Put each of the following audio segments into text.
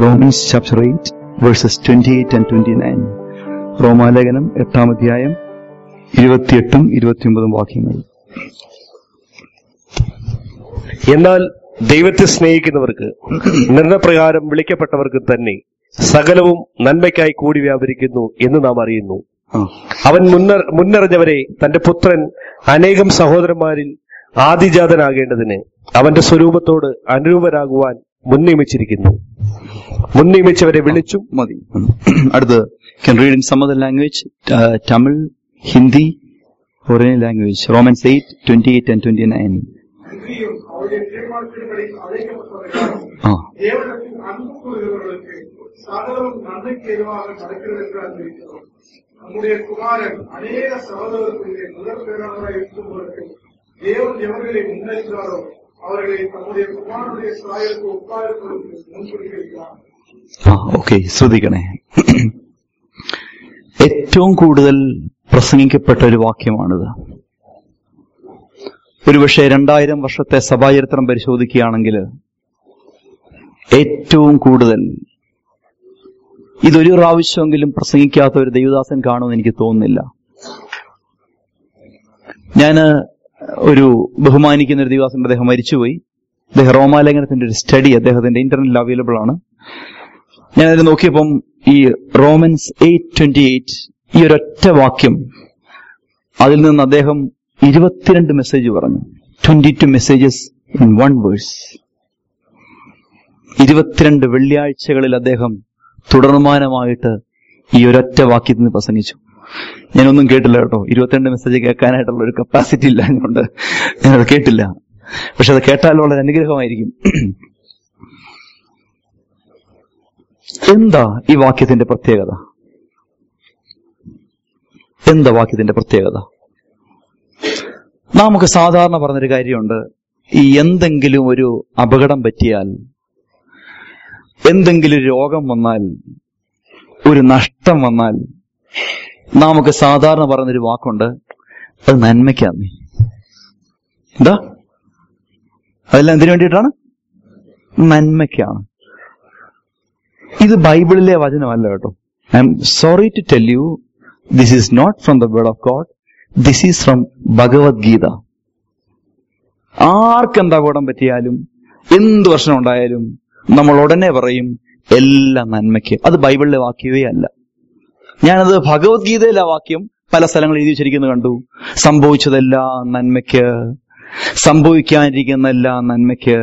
Romans chapter 8, verses 28 and 29. റോമാലേഖനം എട്ടാം അധ്യായം ഇരുപത്തിയെട്ടും ഇരുപത്തിയൊമ്പതും വാക്യങ്ങൾ എന്നാൽ ദൈവത്തെ സ്നേഹിക്കുന്നവർക്ക് നിർണപ്രകാരം വിളിക്കപ്പെട്ടവർക്ക് തന്നെ സകലവും നന്മയ്ക്കായി കൂടി വ്യാപരിക്കുന്നു എന്ന് നാം അറിയുന്നു ആ അവൻ മുന്നർ മുന്നറിഞ്ഞവരെ തന്റെ പുത്രൻ അനേകം സഹോദരന്മാരിൽ ആദിജാതനാകേണ്ടതിന് അവന്റെ സ്വരൂപത്തോട് അനുരൂപരാകുവാൻ മുൻനിയമിച്ചിരിക്കുന്നു മുൻനിയമിച്ചവരെ വിളിച്ചും മതി അടുത്ത് can read in some other language uh, Tamil Hindi or any language Romans 8 28 and 29 இன்றியும் அவருடைய தீர்மானத்தின்படி அழைக்கப்பட்டவர்கள் ആ தேவனுக்கு அன்பு கூறுகிறவர்களுக்கு சகலம் நன்மைக்கு எதுவாக நடக்கிறது என்று அறிந்திருக்கிறோம் நம்முடைய குமாரன் அநேக சகோதரர்களுடைய முதல் பேராளராக இருக்கும்போது தேவன் எவர்களை முன்னறிந்தாரோ அவர்களை தம்முடைய குமாரனுடைய சாயலுக்கு ஒப்பாயிருப்பதற்கு முன்குறிப்பிருக்கிறார் ആ ഓക്കെ ശ്രദ്ധിക്കണേ ഏറ്റവും കൂടുതൽ പ്രസംഗിക്കപ്പെട്ട ഒരു വാക്യമാണിത് ഒരുപക്ഷെ രണ്ടായിരം വർഷത്തെ സഭാചരിത്രം പരിശോധിക്കുകയാണെങ്കിൽ ഏറ്റവും കൂടുതൽ ഇതൊരു പ്രാവശ്യമെങ്കിലും പ്രസംഗിക്കാത്ത ഒരു ദൈവദാസൻ കാണുമെന്ന് എനിക്ക് തോന്നുന്നില്ല ഞാന് ഒരു ബഹുമാനിക്കുന്ന ഒരു ദൈവദാസൻ അദ്ദേഹം മരിച്ചുപോയി അദ്ദേഹം റോമാലേഖനത്തിന്റെ ഒരു സ്റ്റഡി അദ്ദേഹത്തിന്റെ ഇന്റർനെറ്റിൽ അവൈലബിൾ ആണ് ഞാൻ അതിൽ നോക്കിയപ്പം ഈ റോമൻസ് എയ്റ്റ് ട്വന്റി എയ്റ്റ് ഈ ഒരൊറ്റ വാക്യം അതിൽ നിന്ന് അദ്ദേഹം ഇരുപത്തിരണ്ട് മെസ്സേജ് പറഞ്ഞു twenty two messages in one verse ഇരുപത്തിരണ്ട് വെള്ളിയാഴ്ചകളിൽ അദ്ദേഹം തുടർമാനമായിട്ട് ഈ ഒരൊറ്റ വാക്യത്തിൽ നിന്ന് പ്രസംഗിച്ചു ഞാനൊന്നും കേട്ടില്ല കേട്ടോ ഇരുപത്തിരണ്ട് മെസ്സേജ് കേൾക്കാനായിട്ടുള്ള ഒരു കപ്പാസിറ്റി ഇല്ല അതുകൊണ്ട് ഞാനത് കേട്ടില്ല പക്ഷെ അത് കേട്ടാൽ വളരെ അനുഗ്രഹമായിരിക്കും എന്താ ഈ വാക്യത്തിന്റെ പ്രത്യേകത എന്താ വാക്യത്തിന്റെ പ്രത്യേകത നമുക്ക് സാധാരണ പറഞ്ഞൊരു കാര്യമുണ്ട് ഈ എന്തെങ്കിലും ഒരു അപകടം പറ്റിയാൽ എന്തെങ്കിലും ഒരു രോഗം വന്നാൽ ഒരു നഷ്ടം വന്നാൽ നമുക്ക് സാധാരണ പറയുന്നൊരു വാക്കുണ്ട് അത് നന്മയ്ക്കാന്ന് എന്താ അതെല്ലാം എന്തിനു വേണ്ടിയിട്ടാണ് നന്മയ്ക്കാണ് ഇത് ബൈബിളിലെ വചനമല്ല കേട്ടോ I am sorry to tell you this is not from the word of God this is from Bhagavad Gita ആർക്കെന്താ കൂടം പറ്റിയാലും എന്ത് പ്രശ്നം ഉണ്ടായാലും നമ്മൾ ഉടനെ പറയും എല്ലാം നന്മയ്ക്ക് അത് ബൈബിളിലെ വാക്യമേ അല്ല ഞാനത് ഭഗവത്ഗീതയിലെ വാക്യം പല സ്ഥലങ്ങളിൽ എഴുതി വെച്ചിരിക്കുന്നത് കണ്ടു സംഭവിച്ചതെല്ലാം നന്മയ്ക്ക് സംഭവിക്കാനിരിക്കുന്ന എല്ലാം നന്മയ്ക്ക്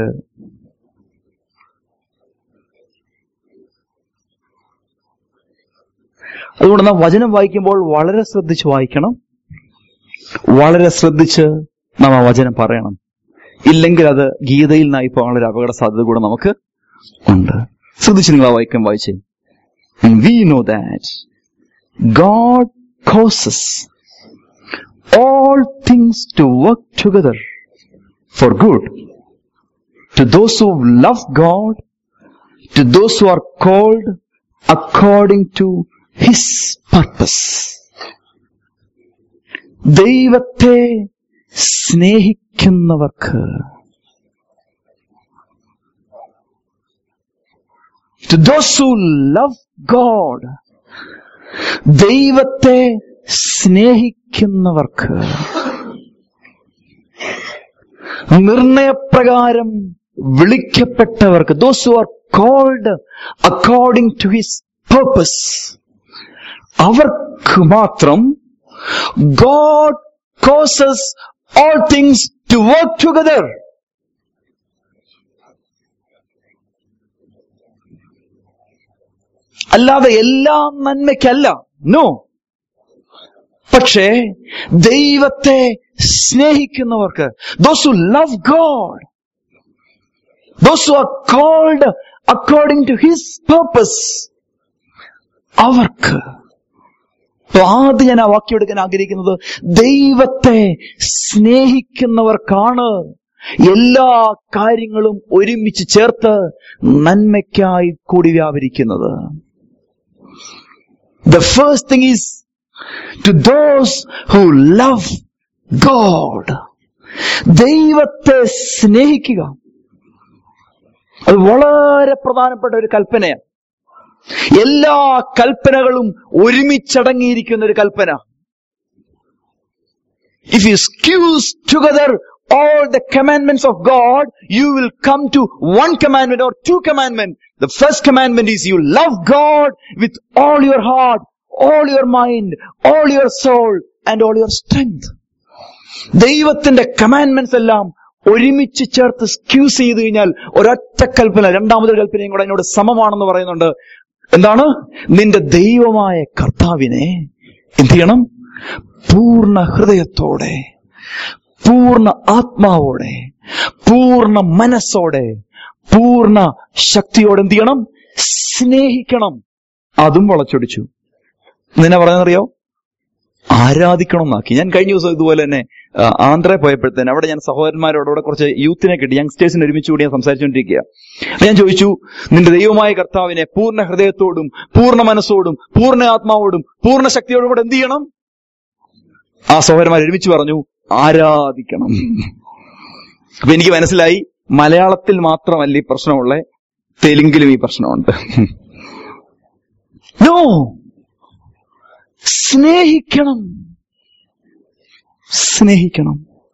അതുകൊണ്ട് നാം വചനം വായിക്കുമ്പോൾ വളരെ ശ്രദ്ധിച്ച് വായിക്കണം വളരെ ശ്രദ്ധിച്ച് നാം ആ വചനം പറയണം ഇല്ലെങ്കിൽ അത് ഗീതയിൽ നിന്നായി പോകാനുള്ള ഒരു അപകട സാധ്യത കൂടെ നമുക്ക് ഉണ്ട് ശ്രദ്ധിച്ച് നിങ്ങൾ ആ വായിക്കാൻ വായിച്ചേ we know that God causes all things to work together for good to those who love God, to those who are called according to His purpose. ദൈവത്തെ സ്നേഹിക്കുന്നവർക്ക് to those who love God, ദൈവത്തെ സ്നേഹിക്കുന്നവർക്ക് നിർണയപ്രകാരം വിളിക്കപ്പെട്ടവർക്ക് those who are called according to his purpose അവർക്ക് മാത്രം God causes all things to work together അല്ലാതെ എല്ലാം നന്മയ്ക്കല്ല നോ പക്ഷേ ദൈവത്തെ സ്നേഹിക്കുന്നവർക്ക് those who love God those who are called according to his purpose അവർക്ക് അപ്പൊ ആദ്യം ഞാൻ ആ വാക്യം എടുക്കാൻ ആഗ്രഹിക്കുന്നത് ദൈവത്തെ സ്നേഹിക്കുന്നവർക്കാണ് എല്ലാ കാര്യങ്ങളും ഒരുമിച്ച് ചേർത്ത് നന്മയ്ക്കായി കൂടി വ്യാപരിക്കുന്നത് the first thing is to those who love God. ദൈവത്തെ സ്നേഹിക്കുക അത് വളരെ പ്രധാനപ്പെട്ട ഒരു കൽപ്പനയാണ് എല്ലാ കൽപ്പനകളും ഒരുമിച്ചടങ്ങിയിരിക്കുന്ന ഒരു കൽപ്പന If you skews together all the commandments of God, you will come to one commandment or two commandments. The first commandment is you love God with all your heart, all your mind, all your soul and all your strength. ദൈവത്തിന്റെ commandments എല്ലാം ഒരുമിച്ച് ചേർത്ത് squeeze ചെയ്ത് കഴിഞ്ഞാൽ ഒരൊറ്റ കൽപ്പന രണ്ടാമതൊരു കൽപ്പനയും കൂടെ എന്നോട് സമമാണെന്ന് പറയുന്നുണ്ട് എന്താണ് നിന്റെ ദൈവമായ കർത്താവിനെ എന്ത് ചെയ്യണം പൂർണ്ണ ഹൃദയത്തോടെ പൂർണ്ണ ആത്മാവോടെ പൂർണ്ണ മനസ്സോടെ പൂർണ്ണ ശക്തിയോടെ എന്ത് ചെയ്യണം സ്നേഹിക്കണം അതും വളച്ചൊടിച്ചു നിന്നെ പറഞ്ഞറിയോ ആരാധിക്കണം എന്നാക്കി ഞാൻ കഴിഞ്ഞ ദിവസം ഇതുപോലെ തന്നെ ആ, ആന്ധ്ര പോയപ്പോഴത്തേന് അവിടെ ഞാൻ സഹോദരന്മാരോട് കുറച്ച് യൂത്തിനെ കിട്ടി യങ്സ്റ്റേഴ്സിനെ ഒരുമിച്ച് കൂടി ഞാൻ സംസാരിച്ചുകൊണ്ടിരിക്കുക അപ്പൊ ഞാൻ ചോദിച്ചു നിന്റെ ദൈവമായ കർത്താവിനെ പൂർണ്ണ ഹൃദയത്തോടും പൂർണ്ണ മനസ്സോടും പൂർണ്ണ ആത്മാവോടും പൂർണ്ണ ശക്തിയോടും കൂടെ എന്ത് ചെയ്യണം ആ സഹോദരന്മാർ ഒരുമിച്ച് പറഞ്ഞു ആരാധിക്കണം അപ്പൊ എനിക്ക് മനസ്സിലായി മലയാളത്തിൽ മാത്രമല്ല ഈ പ്രശ്നമുള്ള തെലുങ്കിലും ഈ പ്രശ്നമുണ്ട് നോ സ്നേഹിക്കണം സ്നേഹിക്കണം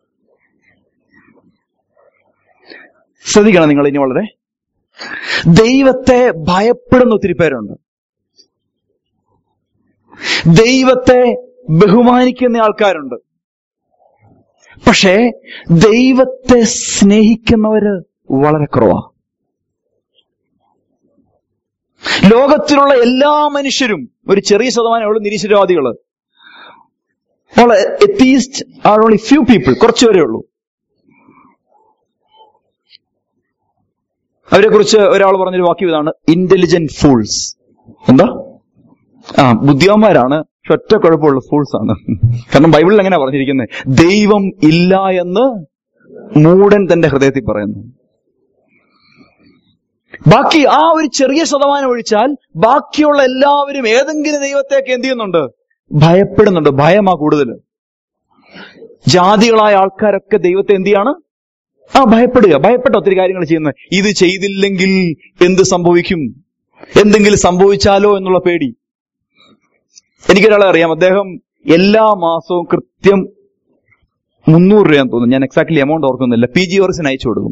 ശ്രദ്ധിക്കണം നിങ്ങൾ ഇനി വളരെ ദൈവത്തെ ഭയപ്പെടുന്ന ഒത്തിരി പേരുണ്ട് ദൈവത്തെ ബഹുമാനിക്കുന്ന ആൾക്കാരുണ്ട് പക്ഷേ ദൈവത്തെ സ്നേഹിക്കുന്നവര് വളരെ കുറവാ ലോകത്തിലുള്ള എല്ലാ മനുഷ്യരും ഒരു ചെറിയ ശതമാനമുള്ള നിരീശ്വരവാദികള് atheist are only few people കുറച്ചുപേരേ ഉള്ളൂ അവരെ കുറിച്ച് ഒരാൾ പറഞ്ഞൊരു വാക്യം ഇതാണ് ഇന്റലിജന്റ് ഫൂൾസ് എന്താ ആ ബുദ്ധിമാന്മാരാണ് പക്ഷെ ഒറ്റ കുഴപ്പമുള്ള ഫൂൾസ് ആണ് കാരണം ബൈബിളിൽ എങ്ങനെയാ പറഞ്ഞിരിക്കുന്നത് ദൈവം ഇല്ല എന്ന് മൂടൻ തന്റെ ഹൃദയത്തിൽ പറയുന്നു ബാക്കി ആ ഒരു ചെറിയ ശതമാനം ഒഴിച്ചാൽ ബാക്കിയുള്ള എല്ലാവരും ഏതെങ്കിലും ദൈവത്തെയൊക്കെ എന്ത് ചെയ്യുന്നുണ്ട് ഭയപ്പെടുന്നുണ്ട് ഭയമാ കൂടുതൽ ജാതികളായ ആൾക്കാരൊക്കെ ദൈവത്തെ എന്ത് ചെയ്യാണ് ആ ഭയപ്പെടുക ഭയപ്പെട്ട ഒത്തിരി കാര്യങ്ങൾ ചെയ്യുന്നത് ഇത് ചെയ്തില്ലെങ്കിൽ എന്ത് സംഭവിക്കും എന്തെങ്കിലും സംഭവിച്ചാലോ എന്നുള്ള പേടി എനിക്കൊരാളെ അറിയാം അദ്ദേഹം എല്ലാ മാസവും കൃത്യം മുന്നൂറ് രൂപയാന്ന് തോന്നുന്നു ഞാൻ എക്സാക്ട്ലി എമൗണ്ട് ഓർക്കുന്നില്ല പി ജി ഓർസിന് അയച്ചു കൊടുക്കും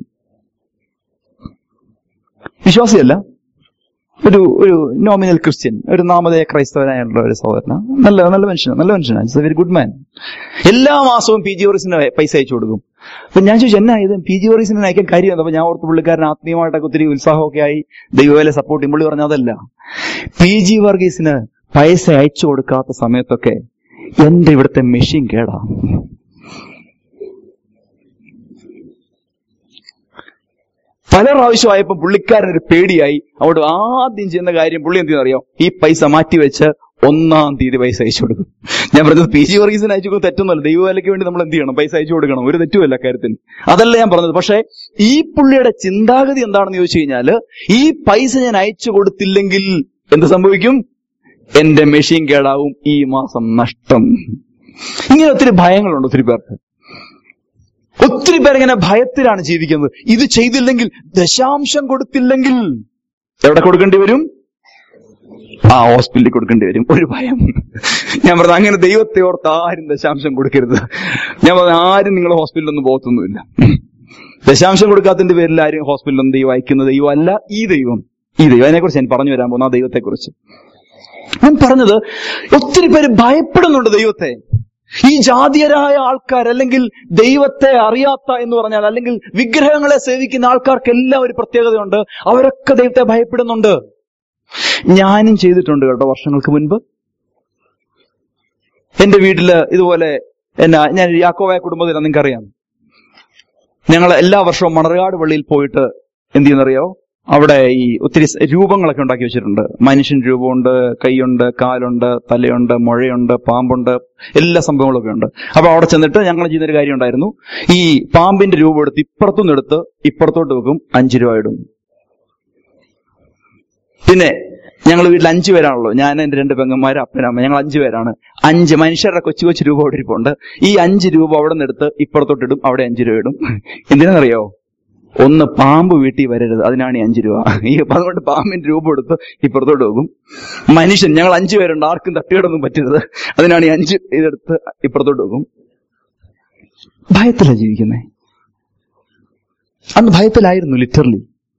വിശ്വാസിയല്ല ഒരു ഒരു നോമിനൽ ക്രിസ്ത്യൻ ഒരു നാമധേയ ക്രൈസ്തവനായിട്ടുള്ള ഒരു സഹോദരന നല്ല നല്ല മനുഷ്യനാണ് നല്ല മനുഷ്യനാണ് it's a very good man എല്ലാ മാസവും പി ജി ഓറിസിന് പൈസ അയച്ചു കൊടുക്കും അപ്പൊ ഞാൻ ചോദിച്ചു എന്നാ ഇത് പി ജി ഓറിസിന് അയക്കാൻ കാര്യം അപ്പൊ ഞാൻ ഓർത്ത് പുള്ളിക്കാരൻ ആത്മീയമായിട്ടൊക്കെ ഒത്തിരി ഉത്സാഹമൊക്കെ ആയി ദൈവവേല സപ്പോർട്ട് ചെയ്യും പുള്ളി പറഞ്ഞ അതല്ല പി ജി വർഗീസിന് പൈസ അയച്ചു കൊടുക്കാത്ത സമയത്തൊക്കെ എന്റെ ഇവിടുത്തെ മെഷീൻ കേടാ പല പ്രാവശ്യമായപ്പോ പുള്ളിക്കാരൻ ഒരു പേടിയായി അവിടെ ആദ്യം ചെയ്യുന്ന കാര്യം പുള്ളി എന്ത് അറിയാം ഈ പൈസ മാറ്റി വെച്ച് ഒന്നാം തീയതി പൈസ അയച്ചു കൊടുക്കും ഞാൻ പറഞ്ഞത് പി ജി വർഗീസിന് അയച്ചു കൊടുക്കും തെറ്റൊന്നുമല്ല ദൈവവേലയ്ക്ക് വേണ്ടി നമ്മൾ എന്ത് ചെയ്യണം പൈസ അയച്ചു കൊടുക്കണം ഒരു തെറ്റുമല്ല കാര്യത്തിൽ അതല്ല ഞാൻ പറഞ്ഞത് പക്ഷേ ഈ പുള്ളിയുടെ ചിന്താഗതി എന്താണെന്ന് ചോദിച്ചു കഴിഞ്ഞാല് ഈ പൈസ ഞാൻ അയച്ചു കൊടുത്തില്ലെങ്കിൽ എന്ത് സംഭവിക്കും എന്റെ മെഷീൻ കേടാവും ഈ മാസം നഷ്ടം ഇങ്ങനെ ഒത്തിരി ഭയങ്ങളുണ്ട് ഒത്തിരി പേർക്ക് ഒത്തിരി പേർ ഇങ്ങനെ ഭയത്തിലാണ് ജീവിക്കുന്നത് ഇത് ചെയ്തില്ലെങ്കിൽ ദശാംശം കൊടുത്തില്ലെങ്കിൽ എവിടെ കൊടുക്കേണ്ടി വരും ആ ഹോസ്പിറ്റലിൽ കൊടുക്കേണ്ടി വരും ഒരു ഭയം ഞാൻ പറഞ്ഞു അങ്ങനെ ദൈവത്തെ ഓർത്ത് ആരും ദശാംശം കൊടുക്കരുത് ഞാൻ പറഞ്ഞു ആരും നിങ്ങൾ ഹോസ്പിറ്റലൊന്നും പോകത്തൊന്നുമില്ല ദശാംശം കൊടുക്കാത്തതിന്റെ പേരിൽ ആരും ഹോസ്പിറ്റലൊന്നും ദൈവം അയക്കുന്ന ദൈവം അല്ല ഈ ദൈവം ഈ ദൈവം അതിനെക്കുറിച്ച് ഞാൻ പറഞ്ഞു വരാൻ പോകുന്ന ആ ദൈവത്തെക്കുറിച്ച് ഞാൻ പറഞ്ഞത് ഒത്തിരി പേര് ഭയപ്പെടുന്നുണ്ട് ദൈവത്തെ ഈ ജാതീയരായ ആൾക്കാർ അല്ലെങ്കിൽ ദൈവത്തെ അറിയാത്ത എന്ന് പറഞ്ഞാൽ അല്ലെങ്കിൽ വിഗ്രഹങ്ങളെ സേവിക്കുന്ന ആൾക്കാർക്കെല്ലാം ഒരു പ്രത്യേകതയുണ്ട് അവരൊക്കെ ദൈവത്തെ ഭയപ്പെടുന്നുണ്ട് ഞാനും ചെയ്തിട്ടുണ്ട് കേട്ടോ വർഷങ്ങൾക്ക് മുൻപ് എന്റെ വീട്ടില് ഇതുപോലെ എന്നാ ഞാൻ യാക്കോവായ കുടുംബത്തിൽ നിങ്ങൾക്കറിയാം ഞങ്ങൾ എല്ലാ വർഷവും മണർകാട് പള്ളിയിൽ പോയിട്ട് എന്ത് ചെയ്യുന്നറിയോ അവിടെ ഈ ഒത്തിരി സ് രൂപങ്ങളൊക്കെ ഉണ്ടാക്കി വെച്ചിട്ടുണ്ട് മനുഷ്യൻ രൂപമുണ്ട് കൈയുണ്ട് കാലുണ്ട് തലയുണ്ട് മുഴയുണ്ട് പാമ്പുണ്ട് എല്ലാ സംഭവങ്ങളൊക്കെ ഉണ്ട് അപ്പൊ അവിടെ ചെന്നിട്ട് ഞങ്ങൾ ചെയ്യുന്നൊരു കാര്യം ഉണ്ടായിരുന്നു ഈ പാമ്പിന്റെ രൂപം എടുത്ത് ഇപ്പുറത്തുനിന്ന് എടുത്ത് ഇപ്പുറത്തോട്ട് വെക്കും അഞ്ചു രൂപ ഇടും പിന്നെ ഞങ്ങൾ വീട്ടിൽ അഞ്ചു പേരാണല്ലോ ഞാൻ എന്റെ രണ്ട് പെങ്ങന്മാര് അപ്പനമ്മ ഞങ്ങൾ അഞ്ചു പേരാണ് അഞ്ച് മനുഷ്യരുടെ കൊച്ചു കൊച്ചു രൂപ അവിടെ ഇരിപ്പുണ്ട് ഈ അഞ്ച് രൂപ അവിടെ നിന്ന് എടുത്ത് ഇപ്പുറത്തോട്ട് ഇടും അവിടെ അഞ്ചു രൂപ ഇടും എന്തിനാണെന്നറിയോ ഒന്ന് പാമ്പ് വീട്ടിൽ വരരുത് അതിനാണ് ഈ അഞ്ചു രൂപ ഈ അപ്പൊ അതുകൊണ്ട് പാമ്പിന്റെ രൂപ എടുത്ത് ഇപ്പുറത്തോട്ട് പോകും മനുഷ്യൻ ഞങ്ങൾ അഞ്ചു പേരുണ്ട് ആർക്കും തട്ടിയിടൊന്നും പറ്റരുത് അതിനാണ് ഈ അഞ്ച് ഇതെടുത്ത് ഇപ്പുറത്തോട്ട് പോകും ഭയത്തിലാണ് ജീവിക്കുന്നേ അന്ന് ഭയത്തിലായിരുന്നു ലിറ്ററലി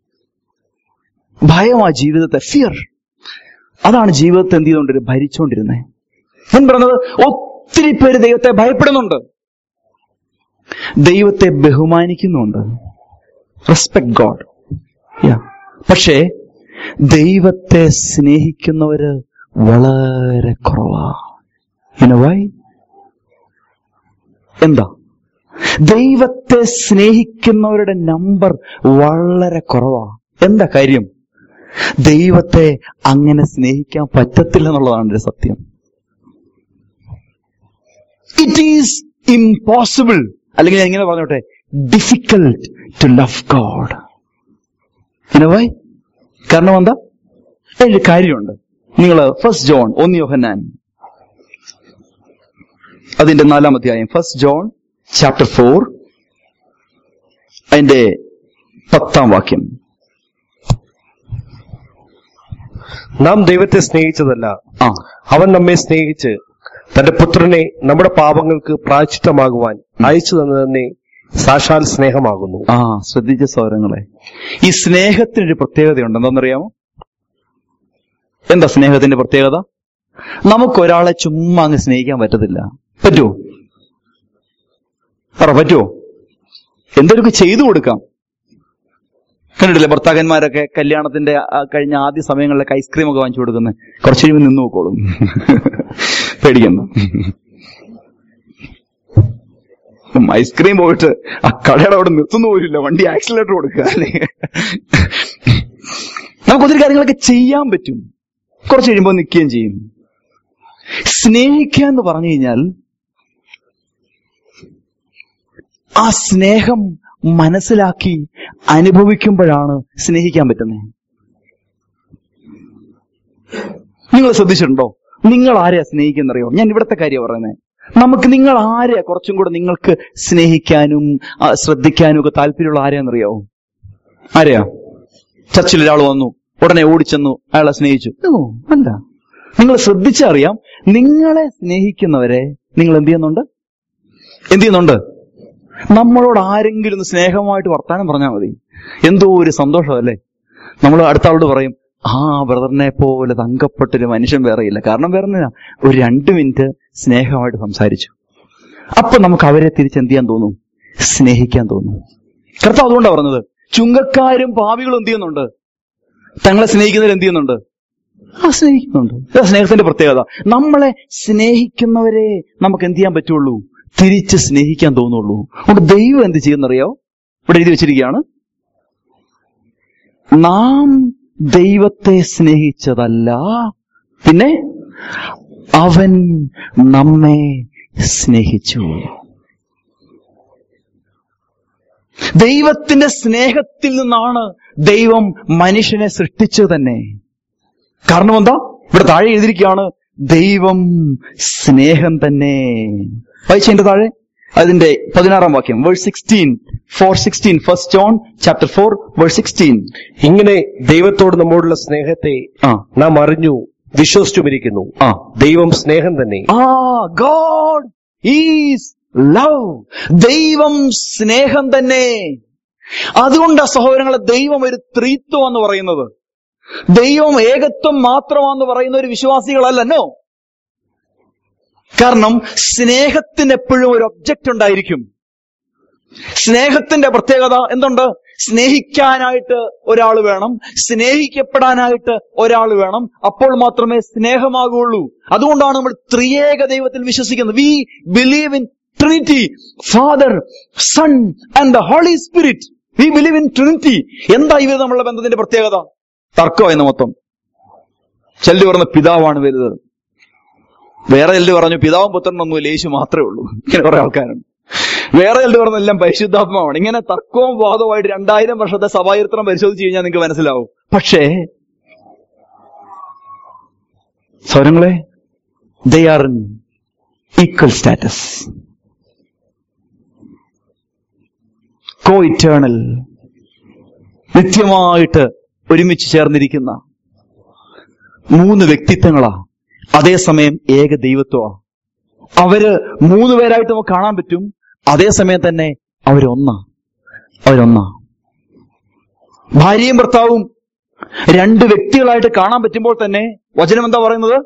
ഭയമാ ജീവിതത്തെ ഫിയർ അതാണ് ജീവിതത്തെ എന്ത് ചെയ്തുകൊണ്ട് ഭരിച്ചുകൊണ്ടിരുന്നത് ഞാൻ പറഞ്ഞത് ഒത്തിരി പേര് ദൈവത്തെ ഭയപ്പെടുന്നുണ്ട് ദൈവത്തെ ബഹുമാനിക്കുന്നുണ്ട് റെസ്പെക്ട് ഗോഡ് പക്ഷേ ദൈവത്തെ സ്നേഹിക്കുന്നവര് വളരെ കുറവാ ഇനവായി എന്താ ദൈവത്തെ സ്നേഹിക്കുന്നവരുടെ നമ്പർ വളരെ കുറവാ എന്താ കാര്യം ദൈവത്തെ അങ്ങനെ സ്നേഹിക്കാൻ പറ്റത്തില്ല എന്നുള്ളതാണ് ഒരു സത്യം ഇറ്റ് ഈസ് ഇംപോസിബിൾ അല്ലെങ്കിൽ ഞാൻ ഇങ്ങനെ പറഞ്ഞോട്ടെ ഡിഫിക്കൽട്ട് ടു ലവ് ഗോഡ് ഇനവായി കാരണം എന്താ അതിന്റെ കാര്യമുണ്ട് നിങ്ങൾ ഫസ്റ്റ് ജോൺ ഒന്ന് യോഹന്നാൻ അതിന്റെ നാലാം അധ്യായം ഫസ്റ്റ് ജോൺ ചാപ്റ്റർ ഫോർ അതിന്റെ പത്താം വാക്യം നാം ദൈവത്തെ സ്നേഹിച്ചതല്ല ആ അവൻ നമ്മെ സ്നേഹിച്ച് തന്റെ പുത്രനെ നമ്മുടെ പാപങ്ങൾക്ക് പ്രായച്ചിത്തമാകുവാൻ അയച്ചു തന്നതന്നെ സാക്ഷാൽ സ്നേഹമാകുന്നു ആ ശ്രദ്ധിച്ച സൗരങ്ങളെ ഈ സ്നേഹത്തിനൊരു പ്രത്യേകതയുണ്ട് എന്താണെന്നറിയാമോ എന്താ സ്നേഹത്തിന്റെ പ്രത്യേകത നമുക്കൊരാളെ ചുമ്മാ അങ്ങ് സ്നേഹിക്കാൻ പറ്റത്തില്ല പറ്റുമോ പറ പറ്റുമോ എന്തൊക്കെ ചെയ്തു കൊടുക്കാം കണ്ടിട്ടില്ലേ ഭർത്താക്കന്മാരൊക്കെ കല്യാണത്തിന്റെ ആ കഴിഞ്ഞ ആദ്യ സമയങ്ങളിലൊക്കെ ഐസ്ക്രീം ഒക്കെ വാങ്ങിച്ചു കൊടുക്കുന്നത് കുറച്ച് കഴിയുമ്പോൾ നിന്ന് നോക്കോളും പേടിക്കണ്ട ഉം, ഐസ്ക്രീം പോയിട്ട് ആ കടയുടെ അവിടെ നിർത്തുന്ന പോലില്ല വണ്ടി ആക്സിലേറ്റർ കൊടുക്കുക അല്ലേ നമുക്ക് ഒത്തിരി കാര്യങ്ങളൊക്കെ ചെയ്യാൻ പറ്റും കുറച്ച് കഴിയുമ്പോൾ നിൽക്കുകയും ചെയ്യും സ്നേഹിക്കുക എന്ന് പറഞ്ഞു കഴിഞ്ഞാൽ ആ സ്നേഹം മനസ്സിലാക്കി അനുഭവിക്കുമ്പോഴാണ് സ്നേഹിക്കാൻ പറ്റുന്നത് നിങ്ങൾ ശ്രദ്ധിച്ചിട്ടുണ്ടോ നിങ്ങൾ ആരെയാ സ്നേഹിക്കുന്നറിയോ ഞാൻ ഇവിടുത്തെ കാര്യം പറയുന്നത് നമുക്ക് നിങ്ങൾ ആരെയാ കുറച്ചും കൂടെ നിങ്ങൾക്ക് സ്നേഹിക്കാനും ആ, ശ്രദ്ധിക്കാനും ഒക്കെ താല്പര്യമുള്ള ആരെയാണെന്നറിയോ ആരെയാ ചർച്ചിൽ ഒരാൾ വന്നു ഉടനെ ഓടിച്ചെന്നു അയാളെ സ്നേഹിച്ചു ഓ അല്ല നിങ്ങൾ ശ്രദ്ധിച്ചറിയാം നിങ്ങളെ സ്നേഹിക്കുന്നവരെ നിങ്ങൾ എന്ത് ചെയ്യുന്നുണ്ട് എന്ത് ചെയ്യുന്നുണ്ട് നമ്മളോട് ആരെങ്കിലും ഒന്ന് സ്നേഹമായിട്ട് വർത്താനം പറഞ്ഞാൽ മതി എന്തോ ഒരു സന്തോഷമല്ലേ നമ്മൾ അടുത്ത ആളോട് പറയും ആ ബ്രദറിനെ പോലെ തങ്കപ്പെട്ടൊരു മനുഷ്യൻ വേറെയില്ല കാരണം വേറെ ഒന്നുമില്ല. ഒരു രണ്ട് മിനിറ്റ് സ്നേഹമായിട്ട് സംസാരിച്ചു അപ്പൊ നമുക്ക് അവരെ തിരിച്ച് എന്ത് ചെയ്യാൻ തോന്നും സ്നേഹിക്കാൻ തോന്നും കർത്താവ് അതുകൊണ്ടാണ് പറഞ്ഞത് ചുങ്കക്കാരും പാവികളും എന്ത് ചെയ്യുന്നുണ്ട് തങ്ങളെ സ്നേഹിക്കുന്നവർ എന്ത് ചെയ്യുന്നുണ്ട് ആ സ്നേഹിക്കുന്നുണ്ട് ഇതാ സ്നേഹത്തിന്റെ പ്രത്യേകത നമ്മളെ സ്നേഹിക്കുന്നവരെ നമുക്ക് എന്ത് ചെയ്യാൻ പറ്റുള്ളൂ തിരിച്ച് സ്നേഹിക്കാൻ തോന്നുള്ളൂ അതുകൊണ്ട് ദൈവം എന്ത് ചെയ്യുന്നറിയോ ഇവിടെ എഴുതി വെച്ചിരിക്കുകയാണ് നാം ദൈവത്തെ സ്നേഹിച്ചതല്ല പിന്നെ അവൻ നമ്മെ സ്നേഹിച്ചു ദൈവത്തിന്റെ സ്നേഹത്തിൽ നിന്നാണ് ദൈവം മനുഷ്യനെ സൃഷ്ടിച്ചത് തന്നെ കാരണം എന്താ ഇവിടെ താഴെ എഴുതിയിരിക്കുകയാണ് ദൈവം സ്നേഹം തന്നെ വായിച്ചതിന്റെ താഴെ അതിന്റെ പതിനാറാം വാക്യം verse sixteen four sixteen first John chapter four verse sixteen ഇങ്ങനെ ദൈവത്തോട് നമ്മോടുള്ള സ്നേഹത്തെ ആ നാം അറിഞ്ഞു വിശ്വസിച്ചുമിരിക്കുന്നു ആ ദൈവം സ്നേഹം തന്നെ ആ ഗോഡ് ഈസ് ലവ് ദൈവം സ്നേഹം തന്നെ അതുകൊണ്ടാ സഹോദരങ്ങളെ ദൈവം ഒരു ത്രീത്വം എന്ന് പറയുന്നത് ദൈവം ഏകത്വം മാത്രമാണെന്ന് പറയുന്ന ഒരു വിശ്വാസികളല്ലോ കാരണം സ്നേഹത്തിന് എപ്പോഴും ഒരു ഒബ്ജക്റ്റ് ഉണ്ടായിരിക്കും സ്നേഹത്തിന്റെ പ്രത്യേകത എന്തുണ്ട് സ്നേഹിക്കാനായിട്ട് ഒരാൾ വേണം സ്നേഹിക്കപ്പെടാനായിട്ട് ഒരാൾ വേണം അപ്പോൾ മാത്രമേ സ്നേഹമാകുള്ളൂ അതുകൊണ്ടാണ് നമ്മൾ ത്രിയേക ദൈവത്തിൽ വിശ്വസിക്കുന്നത് we believe in Trinity Father Son and the Holy Spirit we believe in Trinity എന്താ ഇവർ നമ്മളുടെ ബന്ധത്തിന്റെ പ്രത്യേകത തർക്കമായിരുന്നു മൊത്തം ചെല്ലു പറഞ്ഞ പിതാവാണ് വലുത് വേറെ ചെല്ലു പറഞ്ഞു പിതാവും പുത്രനൊന്നുമില്ല യേശു മാത്രമേ ഉള്ളൂ ഇങ്ങനെ കുറെ ആൾക്കാരുണ്ട് വേറെ ചിലർ പറഞ്ഞ എല്ലാം പരിശുദ്ധാത്മാവാണ് ഇങ്ങനെ തർക്കവും വാദവുമായിട്ട് രണ്ടായിരം വർഷത്തെ സഭാചരിത്രം പരിശോധിച്ച് കഴിഞ്ഞാൽ നിങ്ങൾക്ക് മനസ്സിലാവും പക്ഷേ സ്വരങ്ങളെ they are in equal status coeternal നിത്യമായിട്ട് ഒരുമിച്ച് ചേർന്നിരിക്കുന്ന മൂന്ന് വ്യക്തിത്വങ്ങളാ അതേസമയം ഏക ദൈവത്വമാ അവര് മൂന്ന് പേരായിട്ട് നമുക്ക് കാണാൻ പറ്റും അതേസമയം തന്നെ അവരൊന്നാ അവരൊന്നാ ഭാര്യയും ഭർത്താവും രണ്ട് വ്യക്തികളായിട്ട് കാണാൻ പറ്റുമ്പോൾ തന്നെ വചനം എന്താ പറയുന്നത്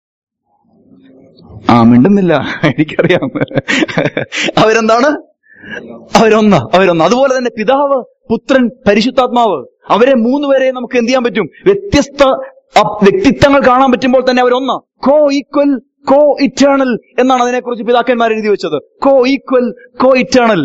ആ മിണ്ടുന്നില്ല എനിക്കറിയാം അവരെന്താണ് അവരൊന്ന് അവരൊന്ന് അതുപോലെ തന്നെ പിതാവ് പുത്രൻ പരിശുദ്ധാത്മാവ് അവരെ മൂന്നുപേരെ നമുക്ക് എന്ത് ചെയ്യാൻ പറ്റും വ്യത്യസ്ത അ- വ്യക്തിത്വങ്ങൾ കാണാൻ പറ്റുമ്പോൾ തന്നെ അവരൊന്ന് കോ ഈക്വൽ കോ ഇറ്റേണൽ എന്നാണ് അതിനെക്കുറിച്ച് പിതാക്കന്മാർ എഴുതി വെച്ചത് കോ ഈക്വൽ കോ ഇറ്റേണൽ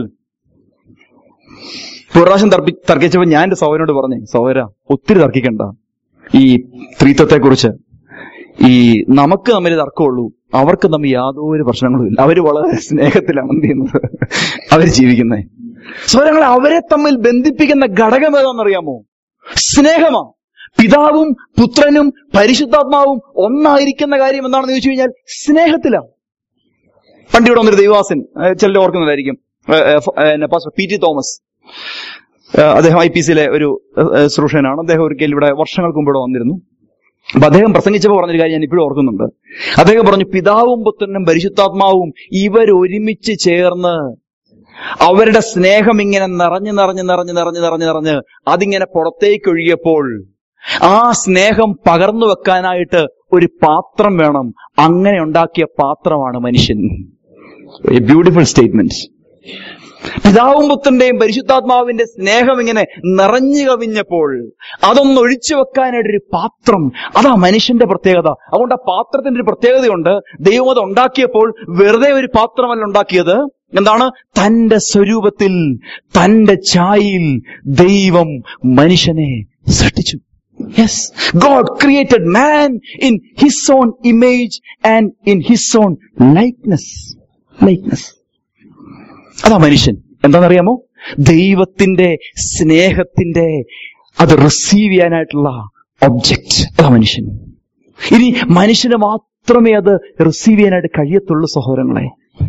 ഒരു പ്രാവശ്യം തർപ്പി തർക്കിച്ചപ്പോ ഞാൻ എന്റെ സൗരനോട് പറഞ്ഞു സൗര ഒത്തിരി തർക്കിക്കണ്ട ഈ സ്ത്രീത്വത്തെ കുറിച്ച് ഈ നമുക്ക് തമ്മിൽ തർക്കമുള്ളൂ അവർക്ക് തമ്മിൽ യാതൊരു പ്രശ്നങ്ങളും ഇല്ല അവര് വളരെ സ്നേഹത്തിലാണ് എന്ത് ചെയ്യുന്നത് അവർ ജീവിക്കുന്നത് സ്വരങ്ങളെ അവരെ തമ്മിൽ ബന്ധിപ്പിക്കുന്ന ഘടകം ഏതാണെന്നറിയാമോ സ്നേഹമാ പിതാവും പുത്രനും പരിശുദ്ധാത്മാവും ഒന്നായിരിക്കുന്ന കാര്യം എന്താണെന്ന് ചോദിച്ചു കഴിഞ്ഞാൽ സ്നേഹത്തിലാണ് പണ്ട് ഇവിടെ വന്നൊരു ദൈവാസൻ ചിലർ ഓർക്കുന്നതായിരിക്കും ഏഹ്, ഏഹ്, ഫ- ഏഹ്, പാസ്റ്റർ പി ടി തോമസ് ഏഹ്, അദ്ദേഹം ഐ പി സിയിലെ ഒരു ശ്രുഷനാണ് അദ്ദേഹം ഒരിക്കൽ ഇവിടെ വർഷങ്ങൾക്ക് മുമ്പ് ഇവിടെ വന്നിരുന്നു അപ്പൊ അദ്ദേഹം പ്രസംഗിച്ചപ്പോൾ പറഞ്ഞൊരു കാര്യം ഞാൻ ഇപ്പോഴും ഓർക്കുന്നുണ്ട് അദ്ദേഹം പറഞ്ഞു പിതാവും പുത്രനും പരിശുദ്ധാത്മാവും ഇവരൊരുമിച്ച് ചേർന്ന് അവരുടെ സ്നേഹം ഇങ്ങനെ നിറഞ്ഞു നിറഞ്ഞു നിറഞ്ഞു നിറഞ്ഞു നിറഞ്ഞു നിറഞ്ഞ് അതിങ്ങനെ പുറത്തേക്ക് ഒഴുകിയപ്പോൾ ആ സ്നേഹം പകർന്നു വെക്കാനായിട്ട് ഒരു പാത്രം വേണം അങ്ങനെ ഉണ്ടാക്കിയ പാത്രമാണ് മനുഷ്യൻ ബ്യൂട്ടിഫുൾ സ്റ്റേറ്റ്മെന്റ് പിതാവും പുത്രന്റെയും പരിശുദ്ധാത്മാവിന്റെ സ്നേഹം ഇങ്ങനെ നിറഞ്ഞു കവിഞ്ഞപ്പോൾ അതൊന്ന് ഒഴിച്ചു വെക്കാനായിട്ട് ഒരു പാത്രം അതാ മനുഷ്യന്റെ പ്രത്യേകത അതുകൊണ്ട് ആ പാത്രത്തിന്റെ ഒരു പ്രത്യേകതയുണ്ട് ദൈവം അത് ഉണ്ടാക്കിയപ്പോൾ വെറുതെ ഒരു പാത്രമല്ല ഉണ്ടാക്കിയത് എന്താണ് തന്റെ സ്വരൂപത്തിൽ തന്റെ ഛായയിൽ ദൈവം മനുഷ്യനെ സൃഷ്ടിച്ചു yes God created man in his own image and in his own likeness likeness അതാ മനുഷ്യൻ എന്താണെന്നറിയാമോ ദൈവത്തിന്റെ സ്നേഹത്തിന്റെ അത് റിസീവ് ചെയ്യാനായിട്ടുള്ള ഒബ്ജക്റ്റ് അതാ മനുഷ്യൻ ഇനി മനുഷ്യന് മാത്രമേ അത് റിസീവ് ചെയ്യാനായിട്ട് കഴിയത്തുള്ളൂ സഹോദരങ്ങളെ